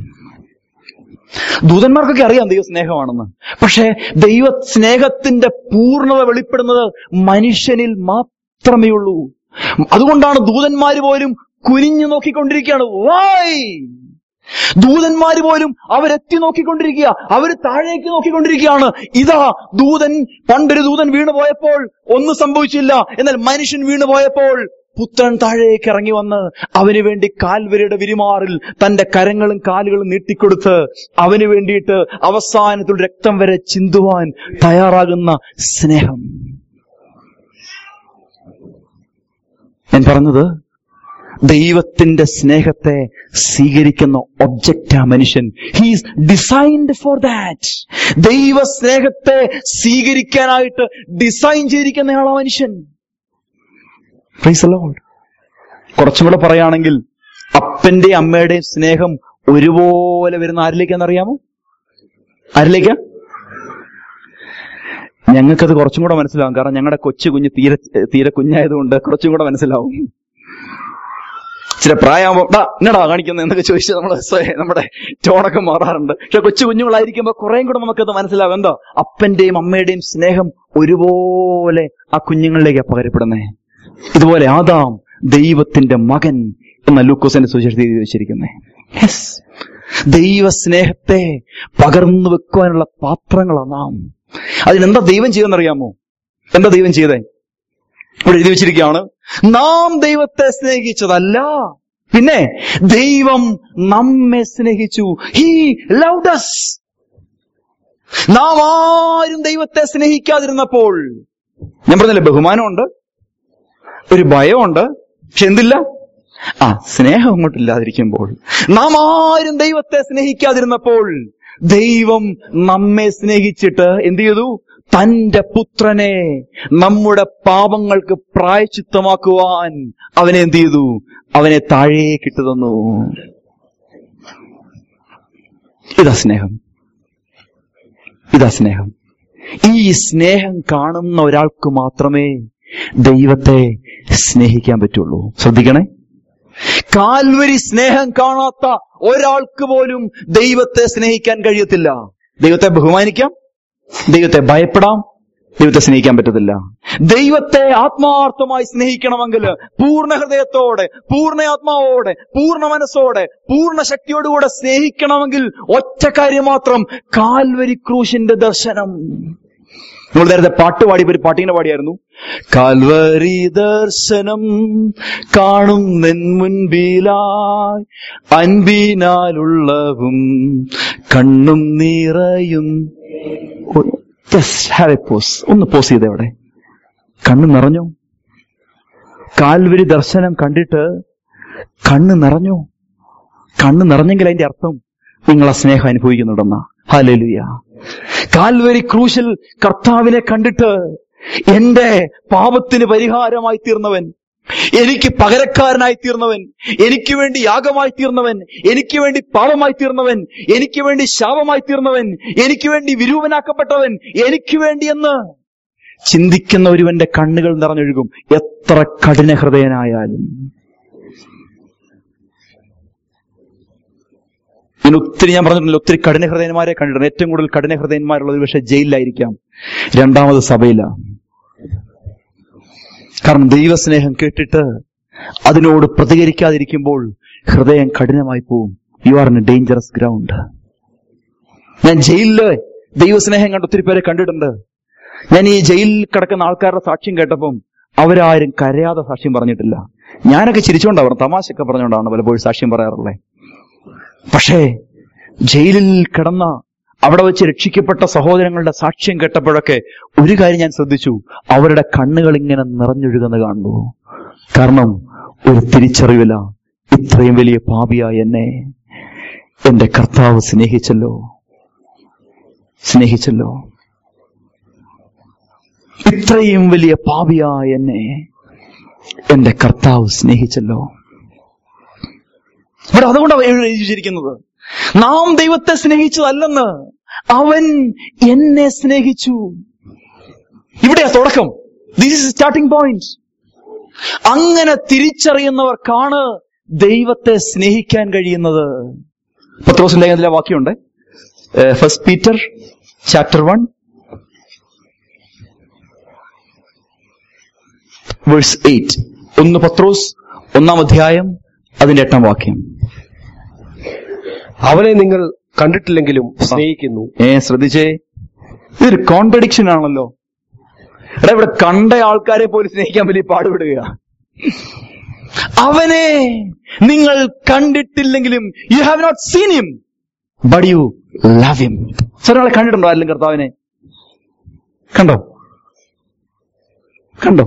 ദൂതന്മാർക്കൊക്കെ അറിയാം ദൈവ സ്നേഹമാണെന്ന് പക്ഷേ ദൈവ സ്നേഹത്തിന്റെ പൂർണ്ണത വെളിപ്പെടുന്നത് മനുഷ്യനിൽ മാത്രമേ ഉള്ളൂ അതുകൊണ്ടാണ് ദൂതന്മാര് പോലും കുനിഞ്ഞു നോക്കിക്കൊണ്ടിരിക്കുകയാണ് വായ് ദൂതന്മാര് പോലും അവരെത്തി നോക്കിക്കൊണ്ടിരിക്കുക അവര് താഴേക്ക് നോക്കിക്കൊണ്ടിരിക്കുകയാണ് ഇതാ ദൂതൻ പണ്ടൊരു ദൂതൻ വീണു പോയപ്പോൾ ഒന്നും സംഭവിച്ചില്ല എന്നാൽ മനുഷ്യൻ വീണു പോയപ്പോൾ പുത്രൻ താഴേക്ക് ഇറങ്ങി വന്ന് അവന് വേണ്ടി കാൽവരിയുടെ വിരിമാറിൽ തന്റെ കരങ്ങളും കാലുകളും നീട്ടിക്കൊടുത്ത് അവന് വേണ്ടിയിട്ട് അവസാനത്തിൽ രക്തം വരെ ചിന്തുവാൻ തയ്യാറാകുന്ന സ്നേഹം ഞാൻ പറഞ്ഞത് ദൈവത്തിന്റെ സ്നേഹത്തെ സ്വീകരിക്കുന്ന ഒബ്ജക്റ്റ് ആ മനുഷ്യൻ ഹീസ് ഡിസൈൻഡ് ഫോർ ദാറ്റ് ദൈവ സ്നേഹത്തെ സ്വീകരിക്കാനായിട്ട് ഡിസൈൻ ചെയ്തിരിക്കുന്നയാളാ മനുഷ്യൻ Praise the Lord. കുറച്ചും കൂടെ പറയുകയാണെങ്കിൽ അപ്പന്റെയും അമ്മയുടെയും സ്നേഹം ഒരുപോലെ വരുന്ന ആരിലേക്കാണെന്നറിയാമോ ആരിലേക്കാ ഞങ്ങൾക്കത് കുറച്ചും കൂടെ മനസ്സിലാവും കാരണം ഞങ്ങളുടെ കൊച്ചു കുഞ്ഞ് തീരെ തീരെ കുഞ്ഞായതുകൊണ്ട് കുറച്ചും കൂടെ മനസ്സിലാവും ചില പ്രായമാകുമ്പോ ഡാ എന്നടാ കാണിക്കുന്നത് എന്നൊക്കെ ചോദിച്ച് നമ്മൾ നമ്മുടെ ടോണൊക്കെ മാറാറുണ്ട് പക്ഷെ കൊച്ചു കുഞ്ഞുങ്ങളായിരിക്കുമ്പോ കുറേയും കൂടെ നമുക്കത് മനസ്സിലാവും എന്താ അപ്പന്റെയും അമ്മയുടെയും സ്നേഹം ഒരുപോലെ ആ കുഞ്ഞുങ്ങളിലേക്ക് പകരപ്പെടുന്നേ ഇതുപോലെ ആദാം ദൈവത്തിന്റെ മകൻ എന്ന ലൂക്കോസിന്റെ സുവിശേഷത്തിൽ എഴുതി വെച്ചിരിക്കുന്നേ യെസ് ദൈവ സ്നേഹത്തെ പകർന്നു വെക്കുവാനുള്ള പാത്രങ്ങളാണ് നാം അതിനെന്താ ദൈവം ചെയ്തെന്നറിയാമോ എന്താ ദൈവം ചെയ്തേ ഇവിടെ എഴുതി വെച്ചിരിക്കുകയാണ് നാം ദൈവത്തെ സ്നേഹിച്ചതല്ല പിന്നെ ദൈവം നമ്മെ സ്നേഹിച്ചു ഹീ ലൗഡ് us നാം ആരും ദൈവത്തെ സ്നേഹിക്കാതിരുന്നപ്പോൾ ഞാൻ പറഞ്ഞില്ലേ ബഹുമാനമുണ്ട് ഒരു ഭയമുണ്ട് പക്ഷെ എന്തില്ല ആ സ്നേഹം അങ്ങോട്ടില്ലാതിരിക്കുമ്പോൾ നാം ആരും ദൈവത്തെ സ്നേഹിക്കാതിരുന്നപ്പോൾ ദൈവം നമ്മെ സ്നേഹിച്ചിട്ട് എന്ത് ചെയ്തു തന്റെ പുത്രനെ നമ്മുടെ പാപങ്ങൾക്ക് പ്രായച്ചിത്തമാക്കുവാൻ അവനെ എന്ത് ചെയ്തു അവനെ താഴേക്കിട്ട് തന്നു ഇതാ സ്നേഹം ഇതാ സ്നേഹം ഈ സ്നേഹം കാണുന്ന ഒരാൾക്ക് മാത്രമേ ദൈവത്തെ സ്നേഹിക്കാൻ പറ്റുള്ളൂ ശ്രദ്ധിക്കണേ കാൽവരി സ്നേഹം കാണാത്ത ഒരാൾക്ക് പോലും ദൈവത്തെ സ്നേഹിക്കാൻ കഴിയത്തില്ല ദൈവത്തെ ബഹുമാനിക്കാം ദൈവത്തെ ഭയപ്പെടാം ദൈവത്തെ സ്നേഹിക്കാൻ പറ്റത്തില്ല ദൈവത്തെ ആത്മാർത്ഥമായി സ്നേഹിക്കണമെങ്കിൽ പൂർണ്ണ ഹൃദയത്തോടെ പൂർണ്ണ ആത്മാവോടെ പൂർണ്ണ മനസ്സോടെ പൂർണ്ണ ശക്തിയോടുകൂടെ സ്നേഹിക്കണമെങ്കിൽ ഒറ്റ കാര്യം മാത്രം കാൽവരി ക്രൂശിന്റെ ദർശനം നമ്മൾ നേരത്തെ പാട്ട് പാടി ഒരു പാട്ടിങ്ങനെ പാടിയായിരുന്നു കാൽവരി ദർശനം കാണും നിൻ മുൻപിലായി അൻപിനാലുള്ളവും കണ്ണും നിറയും ഹാവ് എ പോസ് ഒന്ന് പോസ് ചെയ്തേ അവിടെ കണ്ണ് നിറഞ്ഞു കാൽവരി ദർശനം കണ്ടിട്ട് കണ്ണ് നിറഞ്ഞു കണ്ണ് നിറഞ്ഞെങ്കിൽ അതിന്റെ അർത്ഥം നിങ്ങൾ ആ സ്നേഹം അനുഭവിക്കുന്നുണ്ടെന്ന ഹാലലുയ കാൽവരി ക്രൂശിൽ കർത്താവിനെ കണ്ടിട്ട് എന്റെ പാപത്തിന് പരിഹാരമായി തീർന്നവൻ എനിക്ക് പകരക്കാരനായി തീർന്നവൻ എനിക്ക് വേണ്ടി യാഗമായി തീർന്നവൻ എനിക്ക് വേണ്ടി പാപമായി തീർന്നവൻ എനിക്ക് വേണ്ടി ശാപമായി തീർന്നവൻ എനിക്ക് വേണ്ടി വിരൂപനാക്കപ്പെട്ടവൻ എനിക്ക് വേണ്ടി എന്ന് ചിന്തിക്കുന്ന ഒരുവന്റെ കണ്ണുകൾ നിറഞ്ഞൊഴുകും എത്ര കഠിന ഹൃദയനായാലും ഞാൻ ഒത്തിരി ഞാൻ പറഞ്ഞിട്ടുണ്ട് ഒത്തിരി കഠിന ഹൃദയന്മാരെ കണ്ടിട്ടുണ്ട് ഏറ്റവും കൂടുതൽ കഠിന ഹൃദയന്മാരുള്ളത് പക്ഷെ ജയിലിലായിരിക്കാം രണ്ടാമത് സഭയിലാണ് കാരണം ദൈവസ്നേഹം കേട്ടിട്ട് അതിനോട് പ്രതികരിക്കാതിരിക്കുമ്പോൾ ഹൃദയം കഠിനമായി പോവും you are in a dangerous ground ഞാൻ ജയിലില് ദൈവസ്നേഹം കണ്ട് ഒത്തിരി പേരെ കണ്ടിട്ടുണ്ട് ഞാൻ ഈ ജയിലിൽ കിടക്കുന്ന ആൾക്കാരുടെ സാക്ഷ്യം കേട്ടപ്പം അവരാരും കരയാതെ സാക്ഷ്യം പറഞ്ഞിട്ടില്ല ഞാനൊക്കെ ചിരിച്ചുകൊണ്ടാണ് പറഞ്ഞു തമാശയൊക്കെ പറഞ്ഞുകൊണ്ടാണ് പലപ്പോഴും സാക്ഷ്യം പറയാറുള്ളത് പക്ഷേ ജയിലിൽ കിടന്ന അവിടെ വെച്ച് രക്ഷിക്കപ്പെട്ട സഹോദരങ്ങളുടെ സാക്ഷ്യം കേട്ടപ്പോഴൊക്കെ ഒരു കാര്യം ഞാൻ ശ്രദ്ധിച്ചു അവരുടെ കണ്ണുകൾ ഇങ്ങനെ നിറഞ്ഞൊഴുകുന്ന കാണുന്നു കാരണം ഒരു തിരിച്ചറിവില്ല ഇത്രയും വലിയ പാപിയായ എന്നെ എന്റെ കർത്താവ് സ്നേഹിച്ചല്ലോ സ്നേഹിച്ചല്ലോ ഇത്രയും വലിയ പാപിയായ എന്നെ എന്റെ കർത്താവ് സ്നേഹിച്ചല്ലോ ഇവിടെ അതുകൊണ്ടാണ് എഴുതിയിരിക്കുന്നത് നാം ദൈവത്തെ സ്നേഹിച്ചതല്ലെന്ന് അവൻ എന്നെ സ്നേഹിച്ചു ഇവിടെയാ തുടക്കം ദിസ് ഇസ് സ്റ്റാർട്ടിംഗ് പോയിന്റ് അങ്ങനെ തിരിച്ചറിയുന്നവർക്കാണ് ദൈവത്തെ സ്നേഹിക്കാൻ കഴിയുന്നത് പത്രോസ് ലേഖനത്തിലെ വാക്യമുണ്ട് first Peter chapter one verse eight ഒന്ന് പത്രോസ് ഒന്നാം അധ്യായം അതിന്റെ എട്ടാം വാക്യം അവനെ നിങ്ങൾ കണ്ടിട്ടില്ലെങ്കിലും സ്നേഹിക്കുന്നു ഏ ശ്രദ്ധിച്ചേ ഇതൊരു കോൺട്രഡിക്ഷൻ ആണല്ലോ എടാ ഇവിടെ കണ്ട ആൾക്കാരെ പോലും സ്നേഹിക്കാൻ വലിയ പാടുപെടുക അവനെ നിങ്ങൾ കണ്ടിട്ടില്ലെങ്കിലും you have not seen him but you love him ഒരാളെ കണ്ടിട്ടുണ്ടോ ആരെങ്കിലും കർത്താവിനെ കണ്ടോ കണ്ടോ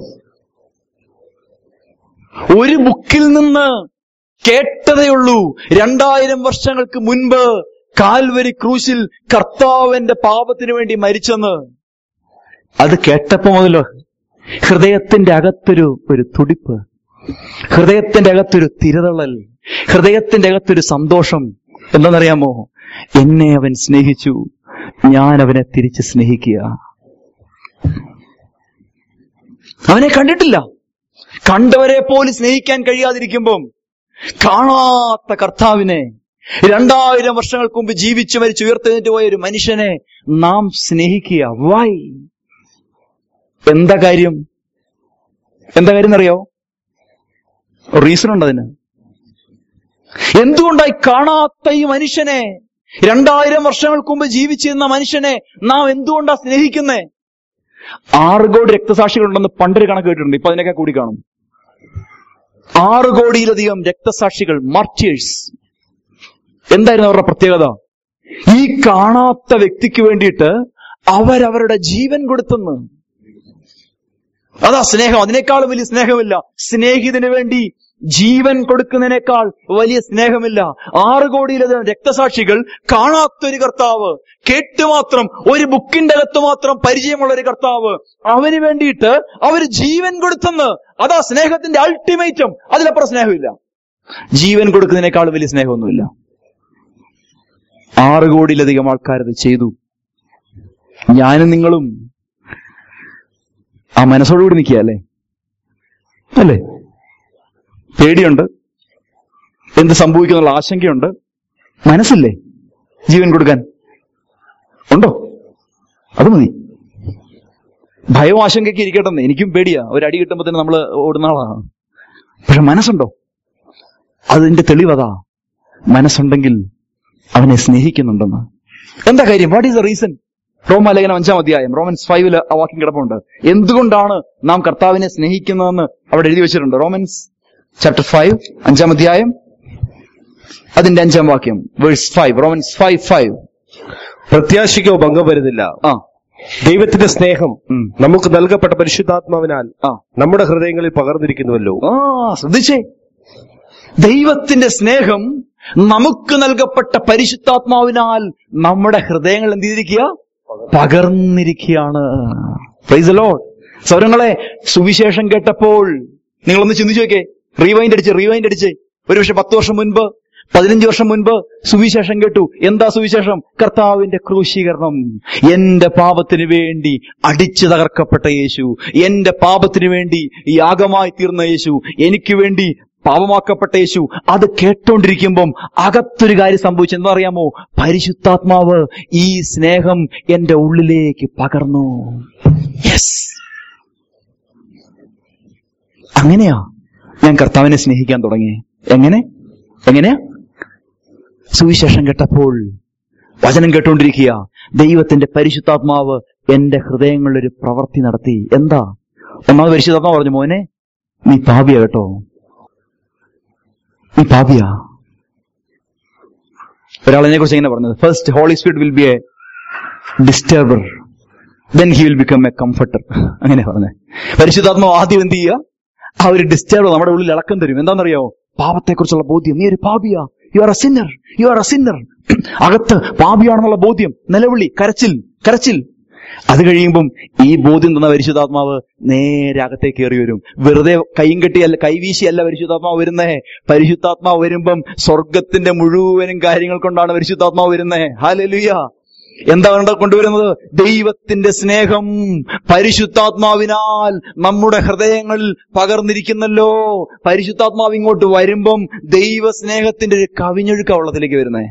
ഒരു ബുക്കിൽ നിന്ന് കേട്ടതേ ഉള്ളൂ രണ്ടായിരം വർഷങ്ങൾക്ക് മുൻപ് കാൽവരി ക്രൂശിൽ കർത്താവിന്റെ പാപത്തിന് വേണ്ടി മരിച്ചെന്ന് അത് കേട്ടപ്പോ മുതലോ ഹൃദയത്തിന്റെ അകത്തൊരു ഒരു തുടിപ്പ് ഹൃദയത്തിന്റെ അകത്തൊരു തിരതള്ളൽ ഹൃദയത്തിന്റെ അകത്തൊരു സന്തോഷം എന്താണെന്നറിയാമോ എന്നെ അവൻ സ്നേഹിച്ചു ഞാൻ അവനെ തിരിച്ച് സ്നേഹിക്കുക അവനെ കണ്ടിട്ടില്ല കണ്ടവരെ പോലും സ്നേഹിക്കാൻ കഴിയാതിരിക്കുമ്പം കാണാത്ത കർത്താവിനെ രണ്ടായിരം വർഷങ്ങൾക്ക് മുമ്പ് ജീവിച്ചു മരിച്ച് ഉയർത്തെഴുന്നേറ്റ് പോയ ഒരു മനുഷ്യനെ നാം സ്നേഹിക്കുക വൈ എന്താ കാര്യം എന്താ കാര്യം എന്നറിയോ റീസൺ ഉണ്ട് അതിന് എന്തുകൊണ്ടായി കാണാത്ത ഈ മനുഷ്യനെ രണ്ടായിരം വർഷങ്ങൾക്ക് മുമ്പ് ജീവിച്ചിരുന്ന മനുഷ്യനെ നാം എന്തുകൊണ്ടാ സ്നേഹിക്കുന്നേ ആറ് കോടി രക്തസാക്ഷികളുണ്ടെന്ന് പണ്ടൊരു കണക്ക് കേട്ടിട്ടുണ്ട് ഇപ്പൊ അതിനൊക്കെ കൂടി കാണും ആറ് കോടിയിലധികം രക്തസാക്ഷികൾ മാർട്ടിയേഴ്സ് എന്തായിരുന്നു അവരുടെ പ്രത്യേകത ഈ കാണാത്ത വ്യക്തിക്ക് വേണ്ടിയിട്ട് അവരവരുടെ ജീവൻ കൊടുത്തെന്ന് അതാ സ്നേഹം അതിനേക്കാളും വലിയ സ്നേഹമില്ല സ്നേഹിതന് വേണ്ടി ജീവൻ കൊടുക്കുന്നതിനേക്കാൾ വലിയ സ്നേഹമില്ല ആറ് കോടിയിലധികം രക്തസാക്ഷികൾ കാണാത്തൊരു കർത്താവ് കേട്ടുമാത്രം ഒരു ബുക്കിന്റെ അകത്ത് മാത്രം പരിചയമുള്ള ഒരു കർത്താവ് അവന് വേണ്ടിയിട്ട് അവര് ജീവൻ കൊടുത്തെന്ന് അതാ സ്നേഹത്തിന്റെ അൾട്ടിമേറ്റം അതിലപ്പുറം സ്നേഹമില്ല ജീവൻ കൊടുക്കുന്നതിനേക്കാൾ വലിയ സ്നേഹമൊന്നുമില്ല ആറ് കോടിയിലധികം ആൾക്കാരത് ചെയ്തു ഞാനും നിങ്ങളും ആ മനസ്സോടുകൂടി നിൽക്കുക അല്ലേ അല്ലേ പേടിയുണ്ട് എന്ത് സംഭവിക്കുന്നുള്ള ആശങ്കയുണ്ട് മനസ്സില്ലേ ജീവൻ കൊടുക്കാൻ ഉണ്ടോ അത് മതി ഭയവും ആശങ്കയ്ക്ക് ഇരിക്കട്ടെന്ന് എനിക്കും പേടിയാ ഒരു അടി കിട്ടുമ്പോ തന്നെ നമ്മൾ ഓടുന്ന ആളാണ് പക്ഷെ മനസ്സുണ്ടോ അതിന്റെ തെളിവതാ മനസ്സുണ്ടെങ്കിൽ അവനെ സ്നേഹിക്കുന്നുണ്ടെന്ന് എന്താ കാര്യം വാട്ട് ഈസ് ദ റീസൺ റോമാലേഖനം അഞ്ചാം അധ്യായം റോമൻസ് ഫൈവില് ആ വാക്യം കിടപ്പുണ്ട് എന്തുകൊണ്ടാണ് നാം കർത്താവിനെ സ്നേഹിക്കുന്നതെന്ന് അവിടെ എഴുതി വെച്ചിട്ടുണ്ട് റോമൻസ് ചാപ്റ്റർ ഫൈവ് അഞ്ചാം അധ്യായം അതിന്റെ അഞ്ചാം വാക്യം verse five Romans five five പ്രത്യാശയ്ക്കോ ഭംഗം വരുന്നില്ല ആ ദൈവത്തിന്റെ സ്നേഹം ഉം. നമുക്ക് നൽകപ്പെട്ട പരിശുദ്ധാത്മാവിനാൽ ആ നമ്മുടെ ഹൃദയങ്ങളിൽ പകർന്നിരിക്കുന്നുവല്ലോ ആ ശ്രദ്ധിച്ചേ ദൈവത്തിന്റെ സ്നേഹം നമുക്ക് നൽകപ്പെട്ട പരിശുദ്ധാത്മാവിനാൽ നമ്മുടെ ഹൃദയങ്ങൾ എന്ത് ചെയ്തിരിക്കുക പകർന്നിരിക്കുകയാണ് പ്രൈസ് ലോഡ് സൗരങ്ങളെ സുവിശേഷം കേട്ടപ്പോൾ നിങ്ങളൊന്ന് ചിന്തിച്ചു നോക്കേ റീവൈൻഡ് അടിച്ച് റീവൈൻഡ് അടിച്ച് ഒരുപക്ഷെ പത്ത് വർഷം മുൻപ് പതിനഞ്ച് വർഷം മുൻപ് സുവിശേഷം കേട്ടു എന്താ സുവിശേഷം കർത്താവിന്റെ ക്രൂശീകരണം എന്റെ പാപത്തിന് വേണ്ടി അടിച്ചു തകർക്കപ്പെട്ട യേശു എന്റെ പാപത്തിന് വേണ്ടി യാഗമായി തീർന്ന യേശു എനിക്ക് വേണ്ടി പാപമാക്കപ്പെട്ട യേശു അത് കേട്ടോണ്ടിരിക്കുമ്പം അകത്തൊരു കാര്യം സംഭവിച്ചു എന്താ അറിയാമോ പരിശുദ്ധാത്മാവ് ഈ സ്നേഹം എന്റെ ഉള്ളിലേക്ക് പകർന്നു യെസ് അങ്ങനെയാ ഞാൻ കർത്താവിനെ സ്നേഹിക്കാൻ തുടങ്ങി എങ്ങനെ എങ്ങനെയാ സുവിശേഷം കേട്ടപ്പോൾ വചനം കേട്ടുകൊണ്ടിരിക്കുക ദൈവത്തിന്റെ പരിശുദ്ധാത്മാവ് എന്റെ ഹൃദയങ്ങളിൽ ഒരു പ്രവൃത്തി നടത്തി എന്താ ഒന്നാമത് പരിശുദ്ധാത്മാവ് പറഞ്ഞു മോനെ നീ പാപിയ കേട്ടോ നീ പാപിയ ഒരാളിനെ കുറിച്ച് ഇങ്ങനെ പറഞ്ഞത് first Holy Spirit will be a disturber then he will become a comforter അങ്ങനെ പറഞ്ഞേ പരിശുദ്ധാത്മാവ് ആദ്യം എന്ത് ചെയ്യുക ആ ഒരു ഡിസ്റ്റർബ് നമ്മുടെ ഉള്ളിൽ ഇളക്കം തരും എന്താണെന്നറിയാമോ പാപത്തെക്കുറിച്ചുള്ള ബോധ്യം നീ ഒരു പാപിയാ you are a sinner you are a sinner അകത്ത് പാപിയാണെന്നുള്ള ബോധ്യം നിലവിളി കരച്ചിൽ കരച്ചിൽ അത് കഴിയുമ്പം ഈ ബോധ്യം തന്ന പരിശുദ്ധാത്മാവ് നേരെ അകത്തേക്ക് കയറി വരും വെറുതെ കൈയും കെട്ടിയല്ല കൈവീശിയല്ല പരിശുദ്ധാത്മാവ് വരുന്നേ പരിശുദ്ധാത്മാവ് വരുമ്പം സ്വർഗത്തിന്റെ മുഴുവനും കാര്യങ്ങൾ കൊണ്ടാണ് പരിശുദ്ധാത്മാവ് വരുന്നേ ഹാലലുയ്യ എന്താ കണ്ട കൊണ്ടുവരുന്നത് ദൈവത്തിന്റെ സ്നേഹം പരിശുദ്ധാത്മാവിനാൽ നമ്മുടെ ഹൃദയങ്ങളിൽ പകർന്നിരിക്കുന്നല്ലോ പരിശുദ്ധാത്മാവ് ഇങ്ങോട്ട് വരുമ്പം ദൈവ സ്നേഹത്തിന്റെ ഒരു കവിഞ്ഞൊഴുക്ക വെള്ളത്തിലേക്ക് വരുന്നേ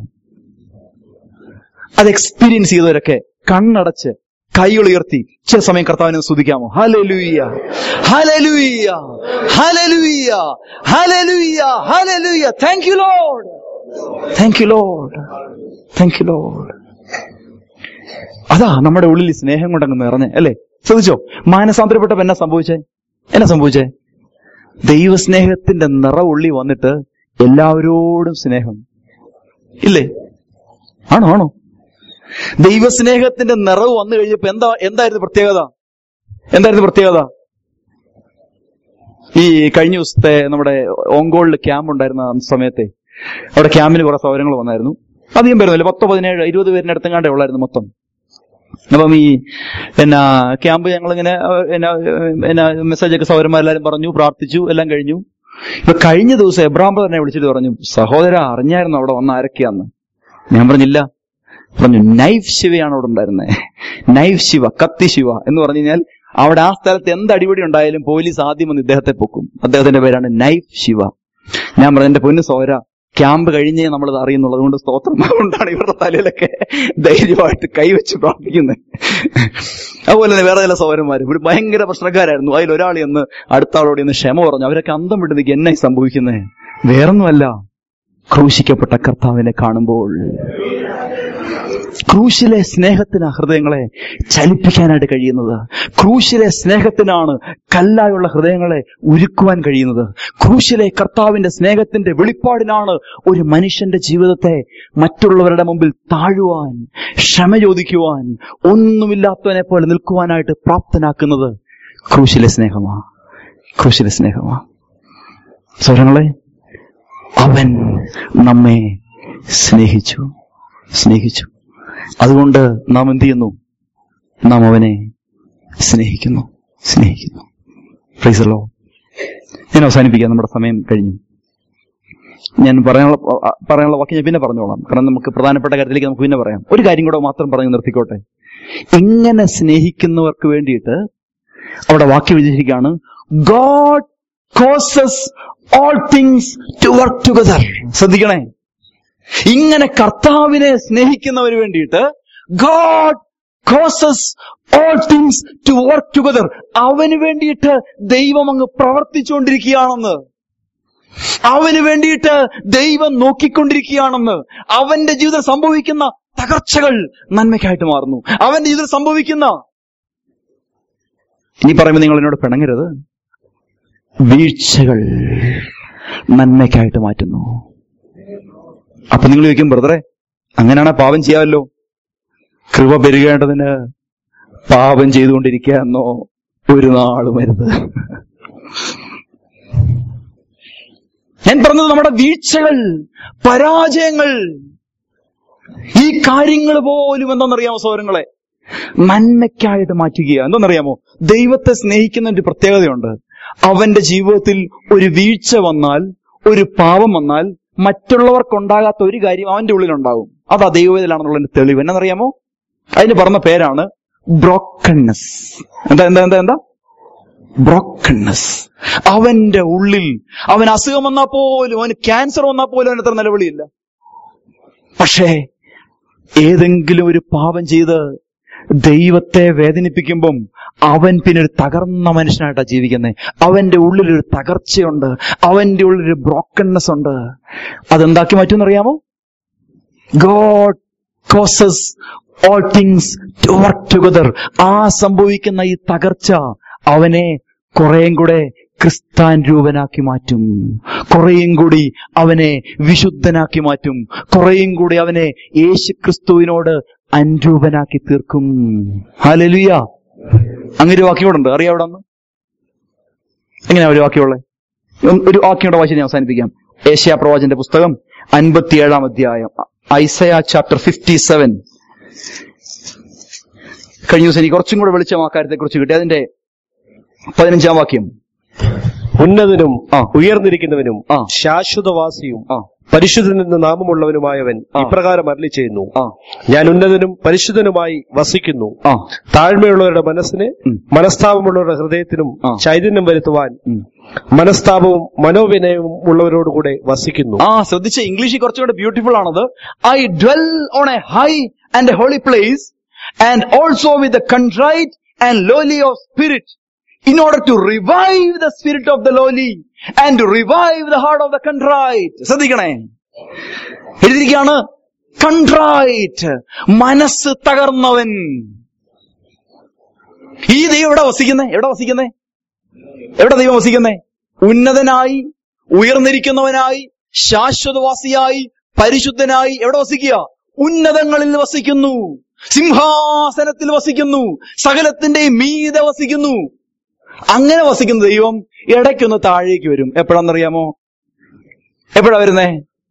അത് എക്സ്പീരിയൻസ് ചെയ്തവരൊക്കെ കണ്ണടച്ച് കൈകൾ ഉയർത്തി ചില സമയം കർത്താവിനെ ഒന്ന് സ്തുതിക്കാമോ ഹലലുയ്യ ഹലലുയ്യ ഹലലുയ്യ ഹലലുയ്യ ഹലലുയ്യ thank you Lord thank you Lord thank you Lord അതാ നമ്മുടെ ഉള്ളിൽ ഈ സ്നേഹം കൊണ്ടങ്ങ് നിറഞ്ഞ് അല്ലേ ശ്രദ്ധിച്ചോ മാനസാന്തരപ്പെട്ടപ്പോ എന്നാ സംഭവിച്ചേ എന്നാ സംഭവിച്ചേ ദൈവസ്നേഹത്തിന്റെ നിറവുള്ളി വന്നിട്ട് എല്ലാവരോടും സ്നേഹം ഇല്ലേ ആണോ ആണോ ദൈവസ്നേഹത്തിന്റെ നിറവ് വന്നു കഴിഞ്ഞപ്പോ എന്താ എന്തായിരുന്നു പ്രത്യേകത എന്തായിരുന്നു പ്രത്യേകത ഈ കഴിഞ്ഞ ദിവസത്തെ നമ്മുടെ ഓങ്കോളിൽ ക്യാമ്പ് ഉണ്ടായിരുന്ന സമയത്തെ അവിടെ ക്യാമ്പിന് കുറെ സൗകര്യങ്ങൾ വന്നായിരുന്നു അധികം പേരുന്നില്ല പത്തോ പതിനേഴ് ഇരുപത് പേരിന്റെ അടുത്തെങ്ങാണ്ടേ ഉള്ളായിരുന്നു മൊത്തം അപ്പം ഈ എന്നാ ക്യാമ്പ് ഞങ്ങളിങ്ങനെ ഏഹ്, എന്നാ ഏഹ്, എന്നാ മെസ്സേജ് ഒക്കെ സൗരന്മാരെല്ലാരും പറഞ്ഞു പ്രാർത്ഥിച്ചു എല്ലാം കഴിഞ്ഞു ഇപ്പൊ കഴിഞ്ഞ ദിവസം എബ്രാം തന്നെ വിളിച്ചിട്ട് പറഞ്ഞു സഹോദര അറിഞ്ഞായിരുന്നു അവിടെ വന്ന ആരൊക്കെയാന്ന് ഞാൻ പറഞ്ഞില്ല പറഞ്ഞു നൈഫ് ശിവയാണ് അവിടെ ഉണ്ടായിരുന്നത് നൈഫ് ശിവ കത്തി ശിവ എന്ന് പറഞ്ഞു കഴിഞ്ഞാൽ അവിടെ ആ സ്ഥലത്ത് എന്ത് അടിപൊളി ഉണ്ടായാലും പോലീസ് ആദ്യം വന്ന് ഇദ്ദേഹത്തെ പൊക്കും അദ്ദേഹത്തിന്റെ പേരാണ് നൈഫ് ശിവ ഞാൻ പറഞ്ഞു എന്റെ പൊന്നു സോര ക്യാമ്പ് കഴിഞ്ഞേ നമ്മളത് അറിയുന്നുള്ളൂ അതുകൊണ്ട് സ്തോത്രം അതുകൊണ്ടാണ് ഇവരുടെ തലയിലൊക്കെ ധൈര്യമായിട്ട് കൈവച്ച് പ്രാർത്ഥിക്കുന്നത് അതുപോലെ തന്നെ വേറെ ചില സൗരന്മാരും ഇവിടെ ഭയങ്കര പ്രശ്നക്കാരായിരുന്നു അതിൽ ഒരാൾ എന്ന് അടുത്ത ആളോട് ഇന്ന് ക്ഷമ പറഞ്ഞു അവരൊക്കെ അന്തം വിട്ട് നിൽക്കുക എന്നായി സംഭവിക്കുന്നത് വേറൊന്നുമല്ല ക്രൂശിക്കപ്പെട്ട കർത്താവിനെ കാണുമ്പോൾ ക്രൂശിലെ സ്നേഹത്തിന് ഹൃദയങ്ങളെ ചലിപ്പിക്കാനായിട്ട് കഴിയുന്നത് ക്രൂശിലെ സ്നേഹത്തിനാണ് കല്ലായുള്ള ഹൃദയങ്ങളെ ഉരുക്കുവാൻ കഴിയുന്നത് ക്രൂശിലെ കർത്താവിന്റെ സ്നേഹത്തിന്റെ വെളിപ്പാടിനാണ് ഒരു മനുഷ്യന്റെ ജീവിതത്തെ മറ്റുള്ളവരുടെ മുമ്പിൽ താഴുവാൻ ക്ഷമ ചോദിക്കുവാൻ ഒന്നുമില്ലാത്തവനെ പോലെ നിൽക്കുവാനായിട്ട് പ്രാപ്തനാക്കുന്നത് ക്രൂശിലെ സ്നേഹമാ ക്രൂശിലെ സ്നേഹമാ സ്വരങ്ങളെ അവൻ നമ്മെ സ്നേഹിച്ചു സ്നേഹിച്ചു അതുകൊണ്ട് നാം എന്ത് ചെയ്യുന്നു നാം അവനെ സ്നേഹിക്കുന്നു സ്നേഹിക്കുന്നു ഫ്രീസറോ ഞാൻ അവസാനിപ്പിക്കാം നമ്മുടെ സമയം കഴിഞ്ഞു ഞാൻ പറയാനുള്ള പറയാനുള്ള വാക്ക് ഞാൻ പിന്നെ പറഞ്ഞോളാം കാരണം നമുക്ക് പ്രധാനപ്പെട്ട കാര്യത്തിലേക്ക് നമുക്ക് പിന്നെ പറയാം ഒരു കാര്യം കൂടെ മാത്രം പറഞ്ഞു നിർത്തിക്കോട്ടെ ഇങ്ങനെ സ്നേഹിക്കുന്നവർക്ക് വേണ്ടിയിട്ട് അവിടെ വാക്യം വിചാരിക്കുകയാണ് God causes all things to work together ശ്രദ്ധിക്കണേ ഇങ്ങനെ കർത്താവിനെ സ്നേഹിക്കുന്നവന് വേണ്ടിയിട്ട് God causes all things to work together അവന് വേണ്ടിയിട്ട് ദൈവം അങ്ങ് പ്രവർത്തിച്ചുകൊണ്ടിരിക്കുകയാണെന്ന് അവന് വേണ്ടിയിട്ട് ദൈവം നോക്കിക്കൊണ്ടിരിക്കുകയാണെന്ന് അവന്റെ ജീവിതത്തിൽ സംഭവിക്കുന്ന തകർച്ചകൾ നന്മയ്ക്കായിട്ട് മാറുന്നു അവന്റെ ജീവിതത്തിൽ സംഭവിക്കുന്ന ഇനി പറയുമ്പോൾ നിങ്ങൾ എന്നോട് പിണങ്ങരുത് വീഴ്ചകൾ നന്മയ്ക്കായിട്ട് മാറ്റുന്നു അപ്പൊ നിങ്ങൾ ചോദിക്കും ബ്രദറെ അങ്ങനെയാണെ പാപം ചെയ്യാമല്ലോ കൃപ പെരുകേണ്ടതിന് പാപം ചെയ്തുകൊണ്ടിരിക്കുക എന്നോ ഒരു നാളും വരുത് ഞാൻ പറഞ്ഞത് നമ്മുടെ വീഴ്ചകൾ പരാജയങ്ങൾ ഈ കാര്യങ്ങൾ പോലും എന്താണെന്നറിയാമോ സൗരങ്ങളെ നന്മയ്ക്കായിട്ട് മാറ്റുക എന്താണെന്നറിയാമോ ദൈവത്തെ സ്നേഹിക്കുന്ന ഒരു പ്രത്യേകതയുണ്ട് അവന്റെ ജീവിതത്തിൽ ഒരു വീഴ്ച വന്നാൽ ഒരു പാപം വന്നാൽ മറ്റുള്ളവർക്കുണ്ടാകാത്ത ഒരു കാര്യം അവന്റെ ഉള്ളിലുണ്ടാകും അത് ദൈവത്തിലാണെന്നുള്ളതിന്റെ തെളിവ് എന്നറിയാമോ അതിന് പറഞ്ഞ പേരാണ് ബ്രോക്കൺനെസ് എന്താ എന്താ എന്താ എന്താ ബ്രോക്കൺനെസ് അവന്റെ ഉള്ളിൽ അവൻ അസുഖം വന്നാൽ പോലും അവന് ക്യാൻസർ വന്നാൽ പോലും അവന് അത്ര നിലവിളിയില്ല പക്ഷേ ഏതെങ്കിലും ഒരു പാപം ചെയ്ത് ദൈവത്തെ വേദനിപ്പിക്കുമ്പം അവൻ പിന്നെ ഒരു തകർന്ന മനുഷ്യനായിട്ടാണ് ജീവിക്കുന്നത് അവന്റെ ഉള്ളിലൊരു തകർച്ചയുണ്ട് അവന്റെ ഉള്ളിലൊരു ബ്രോക്കൺനെസ് ഉണ്ട് അതെന്താക്കി മാറ്റുമെന്നറിയാമോ God causes all things to work together ആ സംഭവിക്കുന്ന ഈ തകർച്ച അവനെ കുറേയും കൂടെ ക്രിസ്താൻ രൂപനാക്കി മാറ്റും കുറേയും കൂടി അവനെ വിശുദ്ധനാക്കി മാറ്റും കുറേയും കൂടി അവനെ യേശു ക്രിസ്തുവിനോട് അൻരൂപനാക്കി തീർക്കും ഹാലലുയ അങ്ങനെ ഒരു വാക്യോടുണ്ട് അറിയാം അവിടെ നിന്ന് എങ്ങനെയാ ഒരു വാക്യമുള്ളത് ഒരു വാക്യോടെ വായിച്ച് ഞാൻ അവസാനിപ്പിക്കാം ഏഷ്യ പ്രവാചന്റെ പുസ്തകം അൻപത്തിയേഴാം അധ്യായം ഐസയ ചാപ്റ്റർ ഫിഫ്റ്റി സെവൻ കഴിഞ്ഞ ദിവസം എനിക്ക് കുറച്ചും കൂടെ വെളിച്ചം ആ കാര്യത്തെ കുറിച്ച് കിട്ടി അതിന്റെ പതിനഞ്ചാം വാക്യം ഉന്നതനും ആ. ഉയർന്നിരിക്കുന്നവനും ആ. ശാശ്വതവാസിയും ആ പരിശുദ്ധൻ എന്ന് നാമമുള്ളവനുമായവൻ ആ. ഇപ്രകാരം അരളി ചെയ്യുന്നു ആ ഞാൻ ഉന്നതനും പരിശുദ്ധനുമായി വസിക്കുന്നു ആ താഴ്മയുള്ളവരുടെ മനസ്സിന് ഉം. മനസ്താപമുള്ളവരുടെ ഹൃദയത്തിനും ആ. ചൈതന്യം വരുത്തുവാൻ ഉം. മനസ്താപവും മനോവിനയവും ഉള്ളവരോടുകൂടെ വസിക്കുന്നു ആ ശ്രദ്ധിച്ച ഇംഗ്ലീഷിൽ കുറച്ചുകൂടെ ബ്യൂട്ടിഫുൾ ആണത് I dwell on a high and a holy place and also with contrite and lowly of spirit in order to revive the spirit of the lowly and to revive the heart of the contrite ശ്രദ്ധിക്കണേ എഴുതിയിരിക്കുകയാണ് contrite മനസ്സ് തകർന്നവൻ ഈ ദൈവം എവിടെ വസിക്കുന്നേ എവിടെ വസിക്കുന്നേ എവിടെ ദൈവം വസിക്കുന്നേ ഉന്നതനായി ഉയർന്നിരിക്കുന്നവനായി ശാശ്വതവാസിയായി പരിശുദ്ധനായി എവിടെ വസിക്കുക ഉന്നതങ്ങളിൽ വസിക്കുന്നു സിംഹാസനത്തിൽ വസിക്കുന്നു സകലത്തിന്റെയും മീതെ വസിക്കുന്നു അങ്ങനെ വസിക്കുന്ന ദൈവം ഇടയ്ക്കൊന്ന് താഴേക്ക് വരും എപ്പോഴാണെന്നറിയാമോ എപ്പോഴാ വരുന്നേ